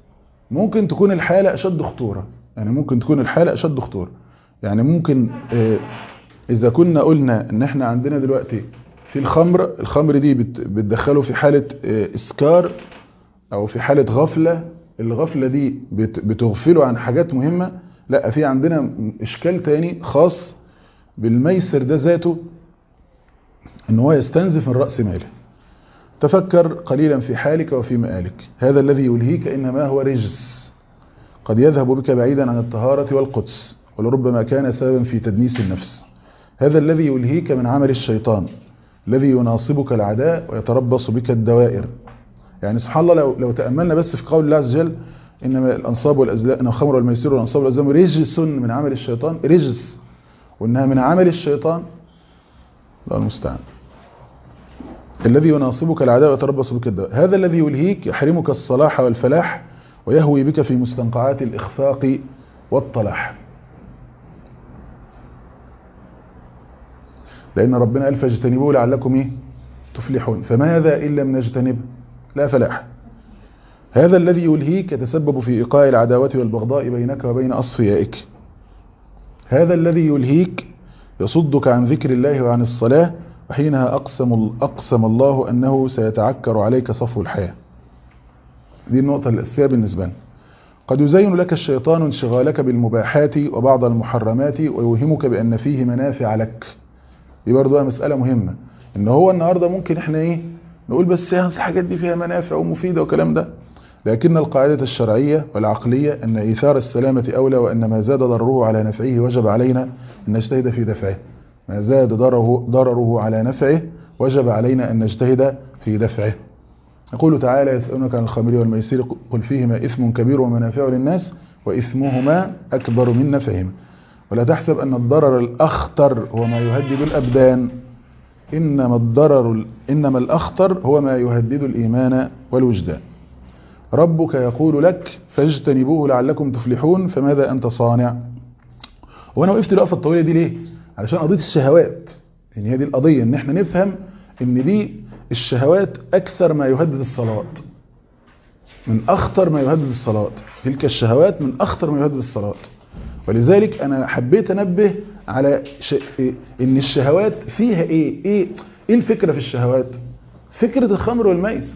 ممكن تكون الحالة أشد خطورة يعني ممكن تكون الحالة أشد خطورة يعني ممكن آه، إذا كنا قلنا إن إحنا عندنا دلوقتي في الخمر الخمر دي بت- بتدخله في حالة آه، إسكار أو في حالة غفلة الغفلة دي بت- بتغفله عن حاجات مهمة لا في عندنا إشكال تاني خاص بالميسر ده ذاته إن هو يستنزف من رأس ماله تفكر قليلا في حالك وفي مآلك هذا الذي يلهيك إنما هو رجس قد يذهب بك بعيدا عن الطهارة والقدس ولربما كان سببا في تدنيس النفس هذا الذي يلهيك من عمل الشيطان الذي يناصبك العداء ويتربص بك الدوائر يعني سبحان الله لو, لو تأملنا بس في قول الله عز وجل إنما الأنصاب والأزلام إنما الخمر والميسر والأنصاب والأزلام رجس من عمل الشيطان رجس وإنها من عمل الشيطان الله المستعان الذي يناصبك العداء ويتربص بك الدواء هذا الذي يلهيك يحرمك الصلاح والفلاح ويهوي بك في مستنقعات الإخفاق والطلاح لأن ربنا قال فاجتنبوه لعلكم إيه؟ تفلحون فماذا إن لم نجتنب لا فلاح هذا الذي يلهيك يتسبب في إيقاع العداوة والبغضاء بينك وبين أصفيائك هذا الذي يلهيك يصدك عن ذكر الله وعن الصلاة وحينها أقسم, أقسم الله أنه سيتعكر عليك صفو الحياة دي النقطة الأساسية بالنسبة لنا قد يزين لك الشيطان انشغالك بالمباحات وبعض المحرمات ويوهمك بأن فيه منافع لك دي برضو مسألة مهمة ان هو النهاردة ممكن احنا ايه نقول بس يعني الحاجات دي فيها منافع ومفيدة وكلام ده لكن القاعدة الشرعية والعقلية أن إيثار السلامة أولى وأن ما زاد ضرره على نفعه وجب علينا أن نجتهد في دفعه ما زاد ضرره, ضرره على نفعه وجب علينا أن نجتهد في دفعه يقول تعالى يسألونك عن الخمر والميسير قل فيهما إثم كبير ومنافع للناس وإثمهما أكبر من نفعهما ولا تحسب أن الضرر الأخطر هو ما يهدد الأبدان إنما الضرر إنما الأخطر هو ما يهدد الإيمان والوجدان ربك يقول لك فاجتنبوه لعلكم تفلحون فماذا أنت صانع وانا وقفت الوقفة الطويلة دي ليه علشان قضية الشهوات يعني هي دي القضية ان احنا نفهم ان دي الشهوات اكثر ما يهدد الصلاة من اخطر ما يهدد الصلاة تلك الشهوات من اخطر ما يهدد الصلاة ولذلك انا حبيت انبه على ش... ان الشهوات فيها ايه ايه ايه الفكرة في الشهوات فكرة الخمر والميس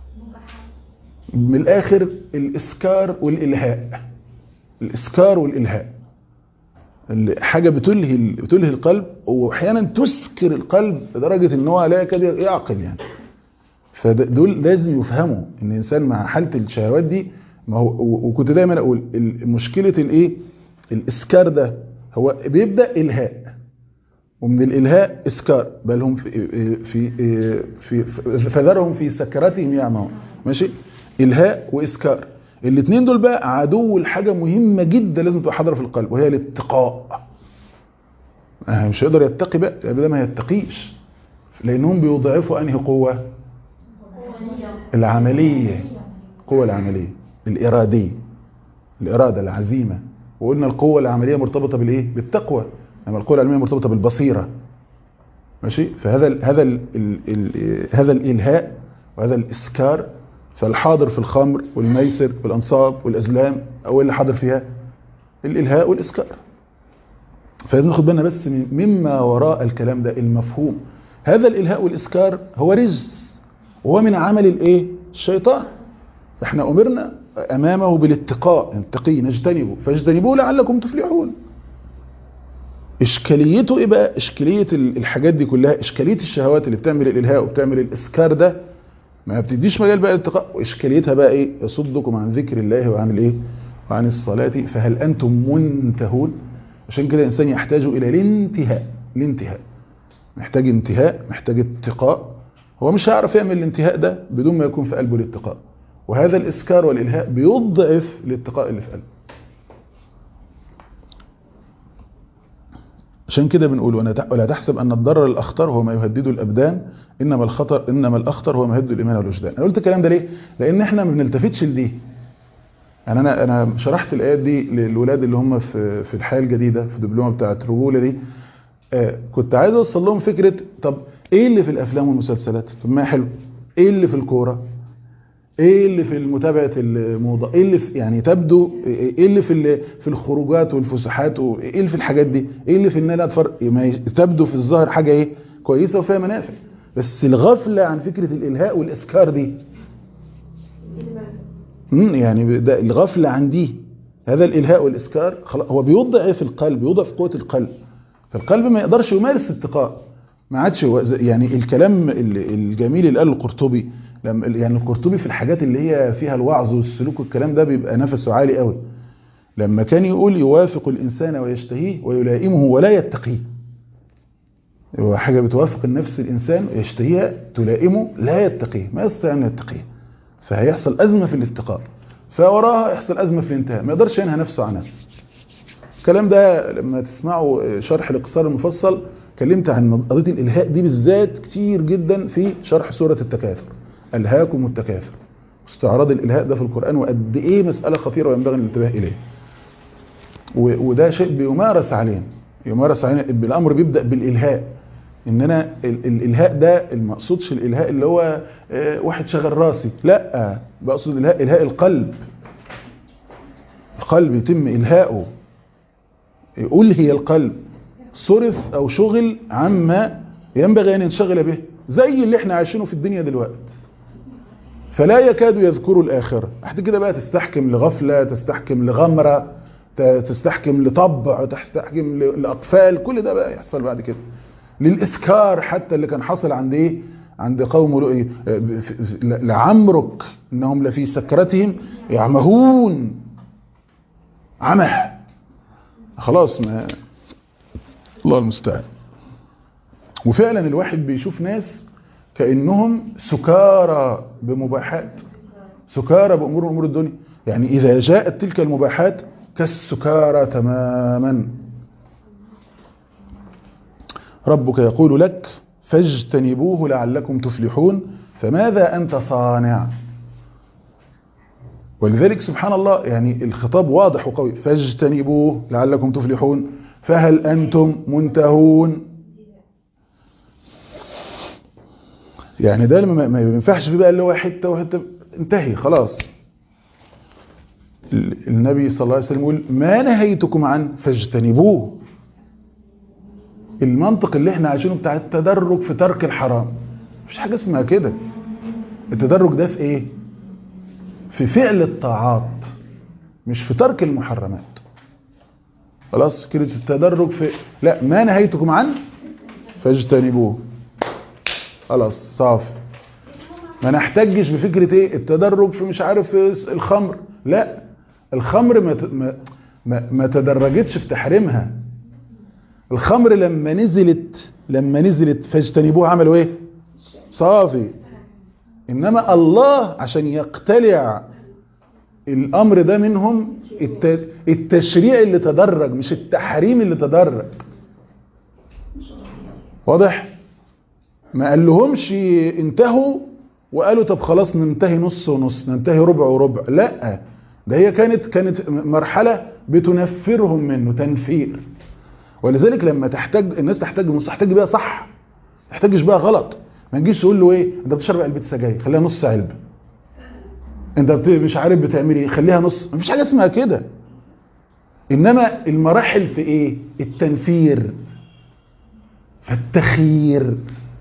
من الاخر الاسكار والالهاء الاسكار والالهاء حاجة بتلهي بتلهي القلب واحيانا تسكر القلب لدرجة ان هو لا يكاد يعقل يعني فدول لازم يفهموا ان الانسان مع حالة الشهوات دي ما هو وكنت دايما اقول مشكلة الايه الاسكار ده هو بيبدأ الهاء ومن الالهاء اسكار بل هم في في في, في فذرهم في سكرتهم يعمهون ماشي الهاء واسكار الاثنين دول بقى عدو الحاجة مهمة جدا لازم تبقى حاضرة في القلب وهي الاتقاء مش هيقدر يتقي بقى يبقى ما يتقيش لانهم بيضعفوا انهي قوة العملية القوة العملية الارادية الارادة العزيمة وقلنا القوة العملية مرتبطة بالايه بالتقوى اما القوة العلمية مرتبطة بالبصيرة ماشي فهذا ال هذا ال ال ال هذا الالهاء وهذا الاسكار فالحاضر في الخمر والميسر والأنصاب والأزلام أو اللي حاضر فيها الإلهاء والإسكار فناخد بالنا بس مما وراء الكلام ده المفهوم هذا الإلهاء والإسكار هو رجس وهو من عمل الإيه الشيطان احنا أمرنا أمامه بالاتقاء نتقي نجتنبه فاجتنبوه لعلكم تفلحون إشكاليته إيه بقى إشكالية الحاجات دي كلها إشكالية الشهوات اللي بتعمل الإلهاء وبتعمل الإسكار ده ما بتديش مجال بقى الاتقاء واشكاليتها بقى ايه يصدكم عن ذكر الله وعن الايه وعن الصلاة فهل انتم منتهون عشان كده الانسان يحتاج الى الانتهاء الانتهاء محتاج انتهاء محتاج اتقاء هو مش هيعرف يعمل الانتهاء ده بدون ما يكون في قلبه الاتقاء وهذا الاسكار والالهاء بيضعف الاتقاء اللي في قلبه عشان كده بنقول ولا تحسب ان الضرر الاخطر هو ما يهدد الابدان انما الخطر انما الاخطر هو ما يهدد الايمان والوجدان انا قلت الكلام ده ليه لان احنا ما بنلتفتش لدي يعني انا انا شرحت الايات دي للولاد اللي هم في في الحياه الجديده في الدبلومه بتاعه الرجوله دي آه كنت عايز اوصل لهم فكره طب ايه اللي في الافلام والمسلسلات طب ما حلو ايه اللي في الكوره ايه اللي في متابعه الموضه ايه اللي في يعني تبدو ايه اللي في ال- في الخروجات والفسحات وايه اللي في الحاجات دي ايه اللي في ان انا اتفرج ما ي- تبدو في الظاهر حاجه ايه كويسه وفيها منافع بس الغفله عن فكره الالهاء والاسكار دي امم يعني ده الغفله عن دي هذا الالهاء والاسكار خلاص هو بيضعف القلب بيضعف قوه القلب فالقلب ما يقدرش يمارس الاتقاء ما عادش هو زي- يعني الكلام ال- الجميل اللي قاله القرطبي لما يعني القرطبي في الحاجات اللي هي فيها الوعظ والسلوك والكلام ده بيبقى نفسه عالي قوي لما كان يقول يوافق الانسان ويشتهيه ويلائمه ولا يتقيه هو حاجه بتوافق النفس الانسان يشتهيها تلائمه لا يتقيه ما يستطيع ان يتقيه فهيحصل ازمه في الاتقاء فوراها يحصل ازمه في الانتهاء ما يقدرش ينهى نفسه عنها الكلام ده لما تسمعوا شرح الاقتصار المفصل كلمت عن قضيه الالهاء دي بالذات كتير جدا في شرح سوره التكاثر الهاكم التكاثر استعراض الالهاء ده في القران وقد ايه مساله خطيره وينبغي الانتباه اليه و- وده شيء بيمارس علينا يمارس علينا الامر بيبدا بالالهاء ان انا ال- الالهاء ده المقصودش الالهاء اللي هو آه، واحد شغل راسي لا بقصد الالهاء الهاء القلب القلب يتم الهاؤه ألهي القلب صرف أو شغل عما ينبغي أن ينشغل به زي اللي احنا عايشينه في الدنيا دلوقتي فلا يكاد يذكروا الآخرة بعد كده بقى تستحكم لغفلة تستحكم لغمرة ت- تستحكم لطبع تستحكم ل- لأقفال كل ده بقى يحصل بعد كده للإسكار حتى اللي كان حصل عند إيه عند قوم لؤي لعمرك إنهم لفي سكرتهم يعمهون عمى خلاص ما الله المستعان وفعلا الواحد بيشوف ناس كأنهم سكارى بمباحات سكارى بأمور أمور الدنيا يعني إذا جاءت تلك المباحات كالسكارى تماما ربك يقول لك فاجتنبوه لعلكم تفلحون فماذا أنت صانع ولذلك سبحان الله يعني الخطاب واضح وقوي فاجتنبوه لعلكم تفلحون فهل أنتم منتهون يعني ده ما ما ينفعش فيه بقى اللي هو حته وحته انتهي خلاص ال- النبي صلى الله عليه وسلم يقول ما نهيتكم عنه فاجتنبوه المنطق اللي احنا عايشينه بتاع التدرج في ترك الحرام مفيش حاجه اسمها كده التدرج ده في ايه في فعل الطاعات مش في ترك المحرمات خلاص فكره التدرج في لا ما نهيتكم عنه فاجتنبوه خلاص صافي ما نحتجش بفكره ايه التدرج في مش عارف الخمر لا الخمر ما ت- ما ما, ما تدرجتش في تحريمها الخمر لما نزلت لما نزلت فاجتنبوها عملوا ايه صافي انما الله عشان يقتلع الامر ده منهم الت- التشريع اللي تدرج مش التحريم اللي تدرج واضح ما قال لهمش انتهوا وقالوا طب خلاص ننتهي نص ونص ننتهي ربع وربع لا ده هي كانت كانت مرحلة بتنفرهم منه تنفير ولذلك لما تحتاج الناس تحتاج النص تحتاج بيها صح ما تحتاجش بقى غلط ما تجيش تقول له ايه انت بتشرب علبه سجاير خليها نص علبه انت بت- مش عارف بتعمل ايه خليها نص مفيش حاجه اسمها كده انما المراحل في ايه التنفير فالتخيير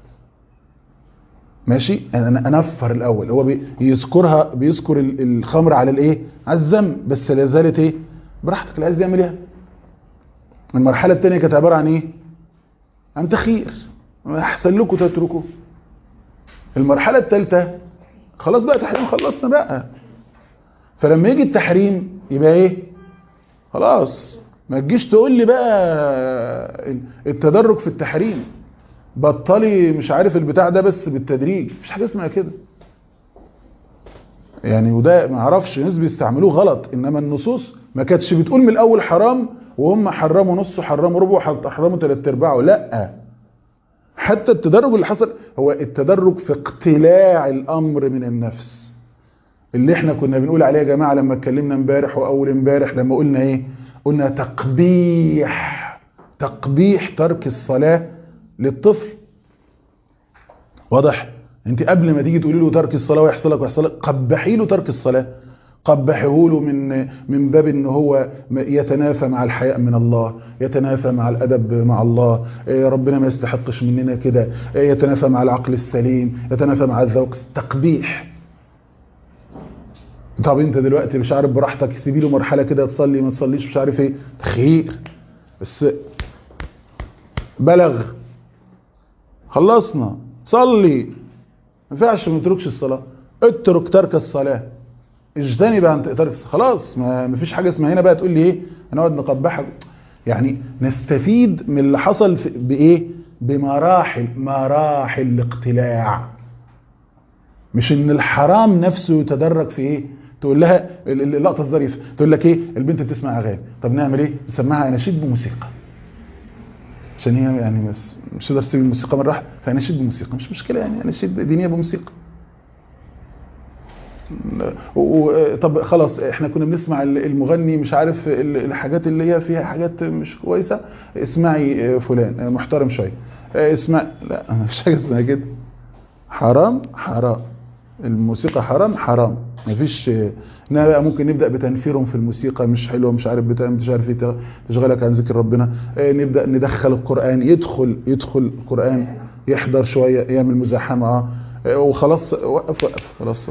ماشي انا انفر الاول هو بي- بيذكرها بيذكر ال- الخمر على الايه على الذنب بس لا زالت ايه براحتك اللي عايز يعمل ايه المرحله الثانيه كانت عباره عن ايه عن تخيير احسن لكم تتركوا المرحله الثالثه خلاص بقى تحريم خلصنا بقى فلما يجي التحريم يبقى ايه خلاص ما تجيش تقول لي بقى التدرج في التحريم بطلي مش عارف البتاع ده بس بالتدريج مفيش حاجه اسمها كده يعني وده ما اعرفش ناس بيستعملوه غلط انما النصوص ما كانتش بتقول من الاول حرام وهم حرموا نص حرموا ربع حرموا ثلاث ارباعه لا حتى التدرج اللي حصل هو التدرج في اقتلاع الامر من النفس اللي احنا كنا بنقول عليه يا جماعه لما اتكلمنا امبارح واول امبارح لما قلنا ايه قلنا تقبيح تقبيح ترك الصلاه للطفل واضح انت قبل ما تيجي تقولي له ترك الصلاه ويحصل لك ويحصل لك قبحي له ترك الصلاه قبحيه له من من باب ان هو يتنافى مع الحياء من الله يتنافى مع الادب مع الله ربنا ما يستحقش مننا كده يتنافى مع العقل السليم يتنافى مع الذوق تقبيح طب انت دلوقتي مش عارف براحتك سيبي له مرحله كده تصلي ما تصليش مش عارف ايه خير بس بلغ خلصنا صلي ما ينفعش ما نتركش الصلاه اترك ترك الصلاه اجتنب عن ترك خلاص ما فيش حاجه اسمها هنا بقى تقول لي ايه هنقعد نقبحك يعني نستفيد من اللي حصل بايه بمراحل مراحل الاقتلاع مش ان الحرام نفسه يتدرج في ايه تقول لها اللقطه الظريفه تقول لك ايه البنت بتسمع اغاني طب نعمل ايه نسمعها اناشيد بموسيقى عشان هي يعني مش تقدر تسيب الموسيقى مره واحده فاناشيد بموسيقى مش مشكله يعني اناشيد دينيه بموسيقى طب خلاص احنا كنا بنسمع المغني مش عارف الحاجات اللي هي فيها حاجات مش كويسه اسمعي فلان محترم شويه اسمع لا مفيش حاجه اسمها كده حرام حرام الموسيقى حرام حرام مفيش انها بقى ممكن نبدا بتنفيرهم في الموسيقى مش حلوه مش عارف بتاع مش عارف ايه تشغلك عن ذكر ربنا نبدا ندخل القران يدخل يدخل القران يحضر شويه يعمل مزاحمه وخلاص وقف وقف خلاص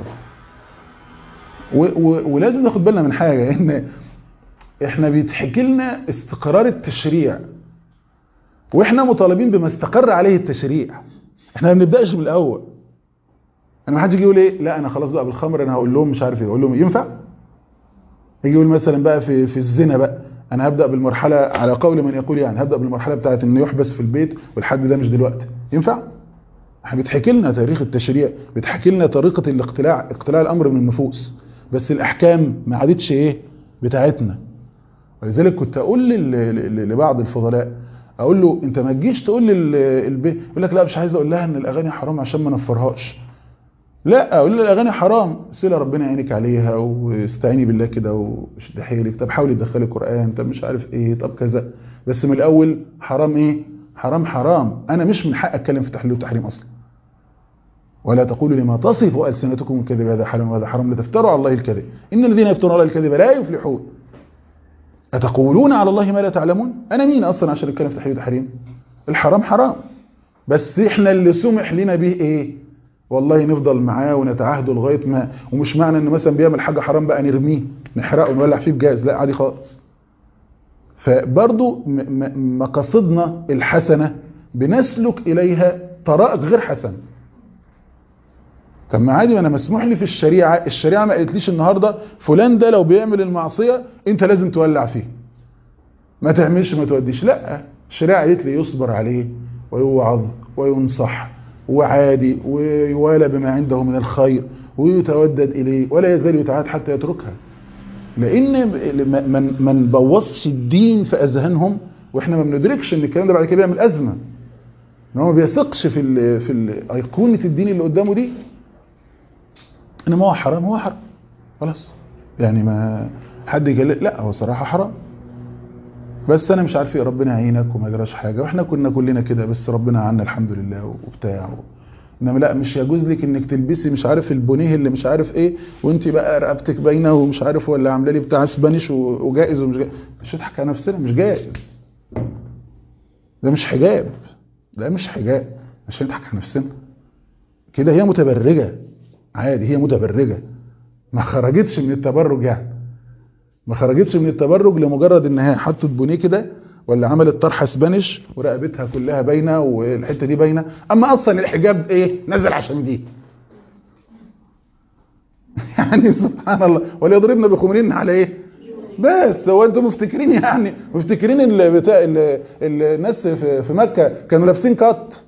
ولازم ناخد بالنا من حاجه ان احنا بيتحكي لنا استقرار التشريع واحنا مطالبين بما استقر عليه التشريع احنا ما بنبداش من الاول انا ما حدش يجي يقول ايه لا انا خلاص بقى بالخمر انا هقول لهم مش عارف ايه اقول لهم ينفع يجي يقول مثلا بقى في في الزنا بقى انا هبدا بالمرحله على قول من يقول يعني هبدا بالمرحله بتاعه انه يحبس في البيت والحد ده مش دلوقتي ينفع احنا بيتحكي لنا تاريخ التشريع بيتحكي لنا طريقه الاقتلاع اقتلاع الامر من النفوس بس الاحكام ما عادتش ايه بتاعتنا ولذلك كنت اقول لبعض الفضلاء اقول له انت ما تجيش تقول للبيت يقول لك لا مش عايز اقول لها ان الاغاني حرام عشان ما نفرهاش لا اقول لها الاغاني حرام سيله ربنا يعينك عليها واستعيني بالله كده وشد حيلك طب حاولي تدخلي قران طب مش عارف ايه طب كذا بس من الاول حرام ايه حرام حرام انا مش من حق اتكلم في تحليل وتحريم اصلا ولا تقولوا لما تصف ألسنتكم الكذب هذا حلال وهذا حرام لتفتروا على الله الكذب إن الذين يفترون على الكذب لا يفلحون أتقولون على الله ما لا تعلمون أنا مين أصلا عشان أتكلم في تحليل وتحريم الحرام حرام بس إحنا اللي سمح لنا به إيه والله نفضل معاه ونتعاهده لغاية ما ومش معنى إن مثلا بيعمل حاجة حرام بقى نرميه نحرقه ونولع فيه بجاز لا عادي خالص فبرضو مقاصدنا الحسنة بنسلك إليها طرائق غير حسنه طب ما عادي ما انا مسموح لي في الشريعه الشريعه ما قالتليش النهارده فلان ده لو بيعمل المعصيه انت لازم تولع فيه ما تعملش ما توديش لا الشريعه قالت لي يصبر عليه ويوعظ وينصح وعادي ويوالى بما عنده من الخير ويتودد اليه ولا يزال يتعاد حتى يتركها لان من ما نبوظش الدين في اذهانهم واحنا ما بندركش ان الكلام ده بعد كده بيعمل ازمه ان هو ما بيثقش في ال في ال ايقونه الدين اللي قدامه دي انما هو حرام هو حرام خلاص يعني ما حد يقول لا هو صراحه حرام بس انا مش عارف ايه ربنا يعينك وما جراش حاجه واحنا كنا كلنا كده بس ربنا عنا الحمد لله وبتاع انما لا مش يجوز لك انك تلبسي مش عارف البونيه اللي مش عارف ايه وانت بقى رقبتك باينه ومش عارف ولا عامله لي بتاع اسبانيش وجائز ومش جائز مش نضحك على نفسنا مش جائز ده مش حجاب ده مش حجاب عشان نضحك على نفسنا كده هي متبرجه عادي هي متبرجه ما خرجتش من التبرج يعني ما خرجتش من التبرج لمجرد انها حطت بونيه كده ولا عملت طرحه اسبانيش ورقبتها كلها باينه والحته دي باينه اما اصلا الحجاب ايه نزل عشان دي يعني سبحان الله وليضربن بخمرين على ايه بس هو انتم مفتكرين يعني مفتكرين اللي بتاع اللي الناس في مكه كانوا لابسين كات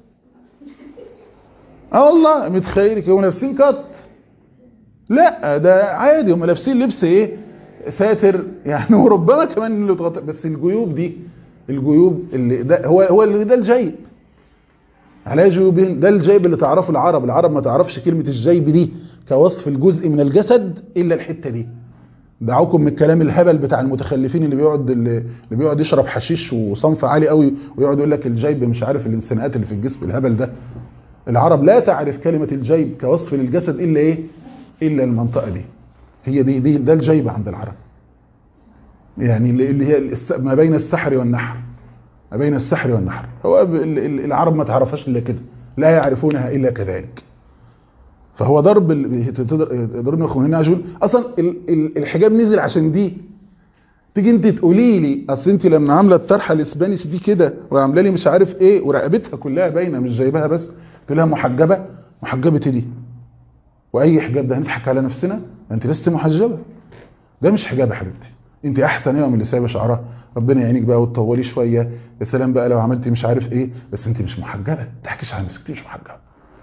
اه والله متخيل كانوا لابسين كات لا ده عادي هم لابسين لبس ايه ساتر يعني وربما كمان اللي تغطى بس الجيوب دي الجيوب اللي ده هو هو اللي ده الجيب على جيوبين ده الجيب اللي تعرفه العرب العرب ما تعرفش كلمة الجيب دي كوصف الجزء من الجسد الا الحتة دي دعوكم من الكلام الهبل بتاع المتخلفين اللي بيقعد اللي بيقعد يشرب حشيش وصنف عالي قوي ويقعد يقول لك الجيب مش عارف الانسانات اللي في الجسم الهبل ده العرب لا تعرف كلمة الجيب كوصف للجسد إلا إيه إلا المنطقة دي هي دي, دي ده الجيب عند العرب يعني اللي هي ما بين السحر والنحر ما بين السحر والنحر هو العرب ما تعرفهاش إلا كده لا يعرفونها إلا كذلك فهو ضرب ضربنا اخواننا عجول اصلا الحجاب نزل عشان دي تيجي انت تقولي لي اصل انت لما عامله الطرحه الاسبانيش دي كده وعامله لي مش عارف ايه ورقبتها كلها باينه مش جايباها بس تقول لها محجبه محجبه دي واي حجاب ده هنضحك على نفسنا انت لست محجبه ده مش حجاب يا حبيبتي انت احسن يوم اللي سايبه شعرها ربنا يعينك بقى وتطولي شويه يا سلام بقى لو عملتي مش عارف ايه بس انت مش محجبه ما تحكيش عن نفسك مش محجبه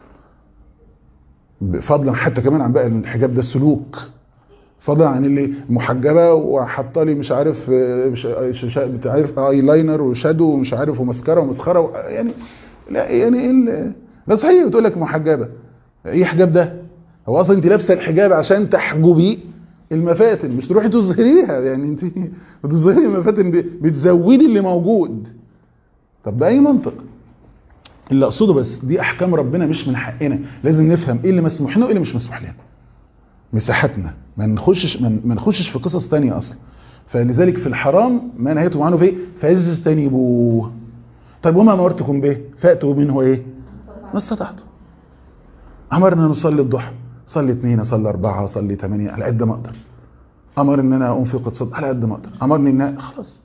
فضلا حتى كمان عن بقى الحجاب ده سلوك فضلا عن اللي محجبه وحاطه لي مش عارف مش عارف اي لاينر وشادو ومش عارف ومسكره ومسخره يعني لا يعني ايه ده صحيح بتقول لك محجبه ايه حجاب ده هو اصلا انت لابسه الحجاب عشان تحجبي المفاتن مش تروحي تظهريها يعني انت بتظهري المفاتن بتزودي اللي موجود طب ده اي منطق اللي اقصده بس دي احكام ربنا مش من حقنا لازم نفهم ايه اللي مسموح لنا وايه اللي مش مسموح لنا مساحتنا ما نخشش ما نخشش في قصص تانية اصلا فلذلك في الحرام ما نهيتم عنه في فاجتنبوه طيب وما امرتكم به فاتوا منه ايه ما استطعتم امرنا نصلي الضحى صلي اثنين اصلي اربعه اصلي ثمانيه على قد ما اقدر امر ان انا انفق اتصدق على قد ما اقدر امرني ان خلاص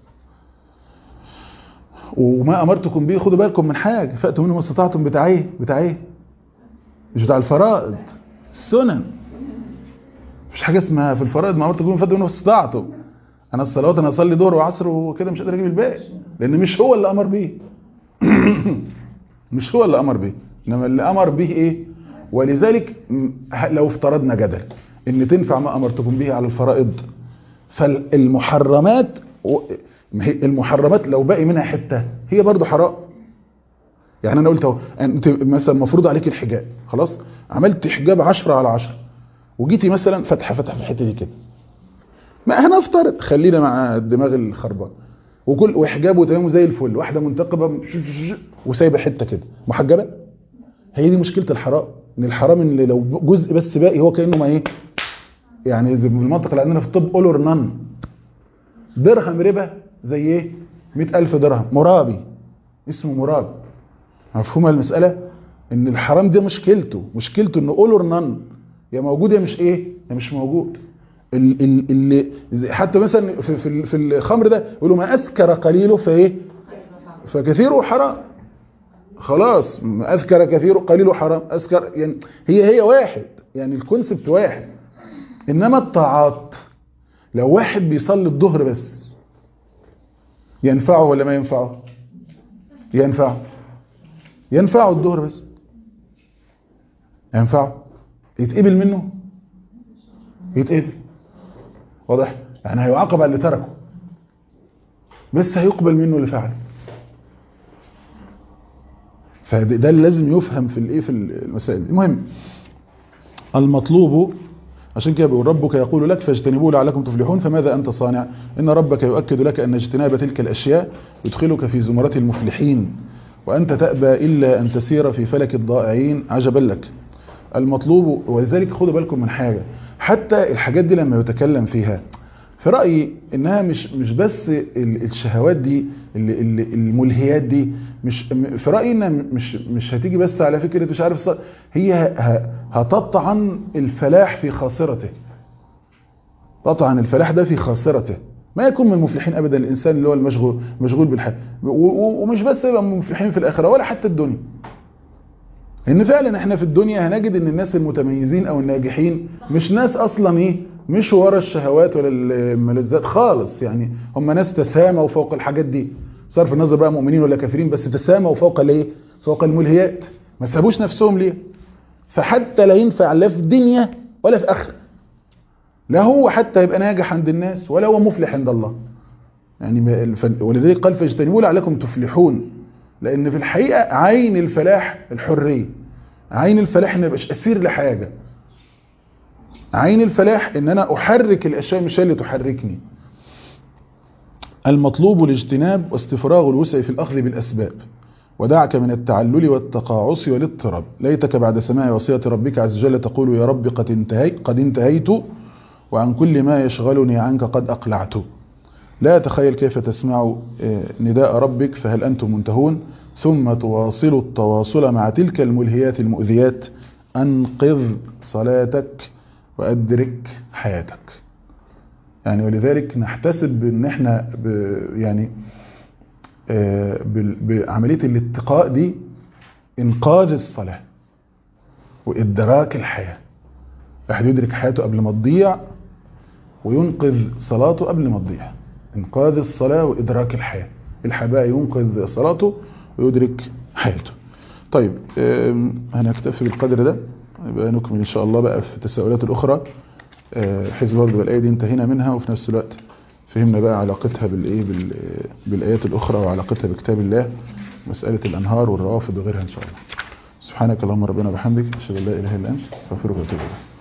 وما امرتكم به خدوا بالكم من حاجه فاتوا منه ما استطعتم بتاع ايه بتاع ايه مش بتاع الفرائض السنن مفيش حاجه اسمها في الفرائض ما امرتكم به فاتوا منه ما استطعتم انا الصلوات انا اصلي ظهر وعصر وكده مش قادر اجيب الباقي لان مش هو اللي امر بيه مش هو اللي امر بيه انما اللي امر به ايه ولذلك لو افترضنا جدل ان تنفع ما امرتكم به على الفرائض فالمحرمات المحرمات لو باقي منها حته هي برضو حرام يعني انا قلت اهو انت مثلا مفروض عليك الحجاب خلاص عملت حجاب 10 على 10 وجيتي مثلا فتحه فتحه في الحته دي كده ما هنفترض خلينا مع الدماغ الخربان وكل وحجابه تمام زي الفل واحده منتقبه وسايبه حته كده محجبه هي دي مشكله الحرام ان الحرام ان لو جزء بس باقي هو كانه ما ايه يعني بالمنطق اللي عندنا في الطب اول اور نان درهم ربا زي ايه 100000 درهم مرابي اسمه مرابي مفهومه المساله ان الحرام ده مشكلته مشكلته انه اول اور نان يا موجود يا مش ايه يا مش موجود اللي حتى مثلا في في, في الخمر ده يقولوا ما اسكر قليله فايه فكثيره حرام خلاص اذكر كثير قليل حرام اذكر يعني هي هي واحد يعني الكونسبت واحد انما الطاعات لو واحد بيصلي الظهر بس ينفعه ولا ما ينفعه ينفعه ينفعه الظهر بس ينفعه يتقبل منه يتقبل واضح يعني هيعاقب على اللي تركه بس هيقبل منه اللي فعله فده اللي لازم يفهم في الايه في المسائل المهم المطلوب عشان كده بيقول ربك يقول لك فاجتنبوه لعلكم تفلحون فماذا انت صانع ان ربك يؤكد لك ان اجتناب تلك الاشياء يدخلك في زمرة المفلحين وانت تأبى الا ان تسير في فلك الضائعين عجبا لك المطلوب ولذلك خدوا بالكم من حاجة حتى الحاجات دي لما يتكلم فيها في رأيي انها مش مش بس الشهوات دي الملهيات دي مش في رأيي انها مش مش هتيجي بس على فكرة مش عارف هي هتطعن الفلاح في خاصرته تطعن الفلاح ده في خاصرته ما يكون من المفلحين ابدا الانسان اللي هو المشغول مشغول بالحياه ومش بس يبقى مفلحين في الاخره ولا حتى الدنيا ان فعلا احنا في الدنيا هنجد ان الناس المتميزين او الناجحين مش ناس اصلا ايه مش ورا الشهوات ولا الملذات خالص يعني هم ناس تساموا فوق الحاجات دي صرف النظر بقى مؤمنين ولا كافرين بس تساموا فوق الايه فوق الملهيات ما سابوش نفسهم ليه فحتى لا ينفع لا في دنيا ولا في اخره لا هو حتى يبقى ناجح عند الناس ولا هو مفلح عند الله يعني ولذلك قال فاجتنبوا لعلكم تفلحون لان في الحقيقه عين الفلاح الحريه عين الفلاح ان يبقاش اسير لحاجه عين الفلاح ان انا احرك الاشياء مش هي اللي تحركني المطلوب الاجتناب واستفراغ الوسع في الاخذ بالاسباب ودعك من التعلل والتقاعس والاضطراب ليتك بعد سماع وصية ربك عز وجل تقول يا رب قد, انتهي قد انتهيت وعن كل ما يشغلني عنك قد أقلعت لا تخيل كيف تسمع نداء ربك فهل أنتم منتهون ثم تواصل التواصل مع تلك الملهيات المؤذيات أنقذ صلاتك وأدرك حياتك يعني ولذلك نحتسب ان احنا يعني بعملية الاتقاء دي انقاذ الصلاة وادراك الحياة واحد يدرك حياته قبل ما تضيع وينقذ صلاته قبل ما تضيع انقاذ الصلاة وادراك الحياة الحباء ينقذ صلاته ويدرك حياته طيب هنكتفي بالقدر ده يبقى نكمل ان شاء الله بقى في التساؤلات الاخرى بحيث برضه الايه دي انتهينا منها وفي نفس الوقت فهمنا بقى علاقتها بالايه بالايات الاخرى وعلاقتها بكتاب الله مساله الانهار والروافد وغيرها ان شاء الله سبحانك اللهم ربنا وبحمدك اشهد ان لا اله الا انت استغفرك واتوب اليك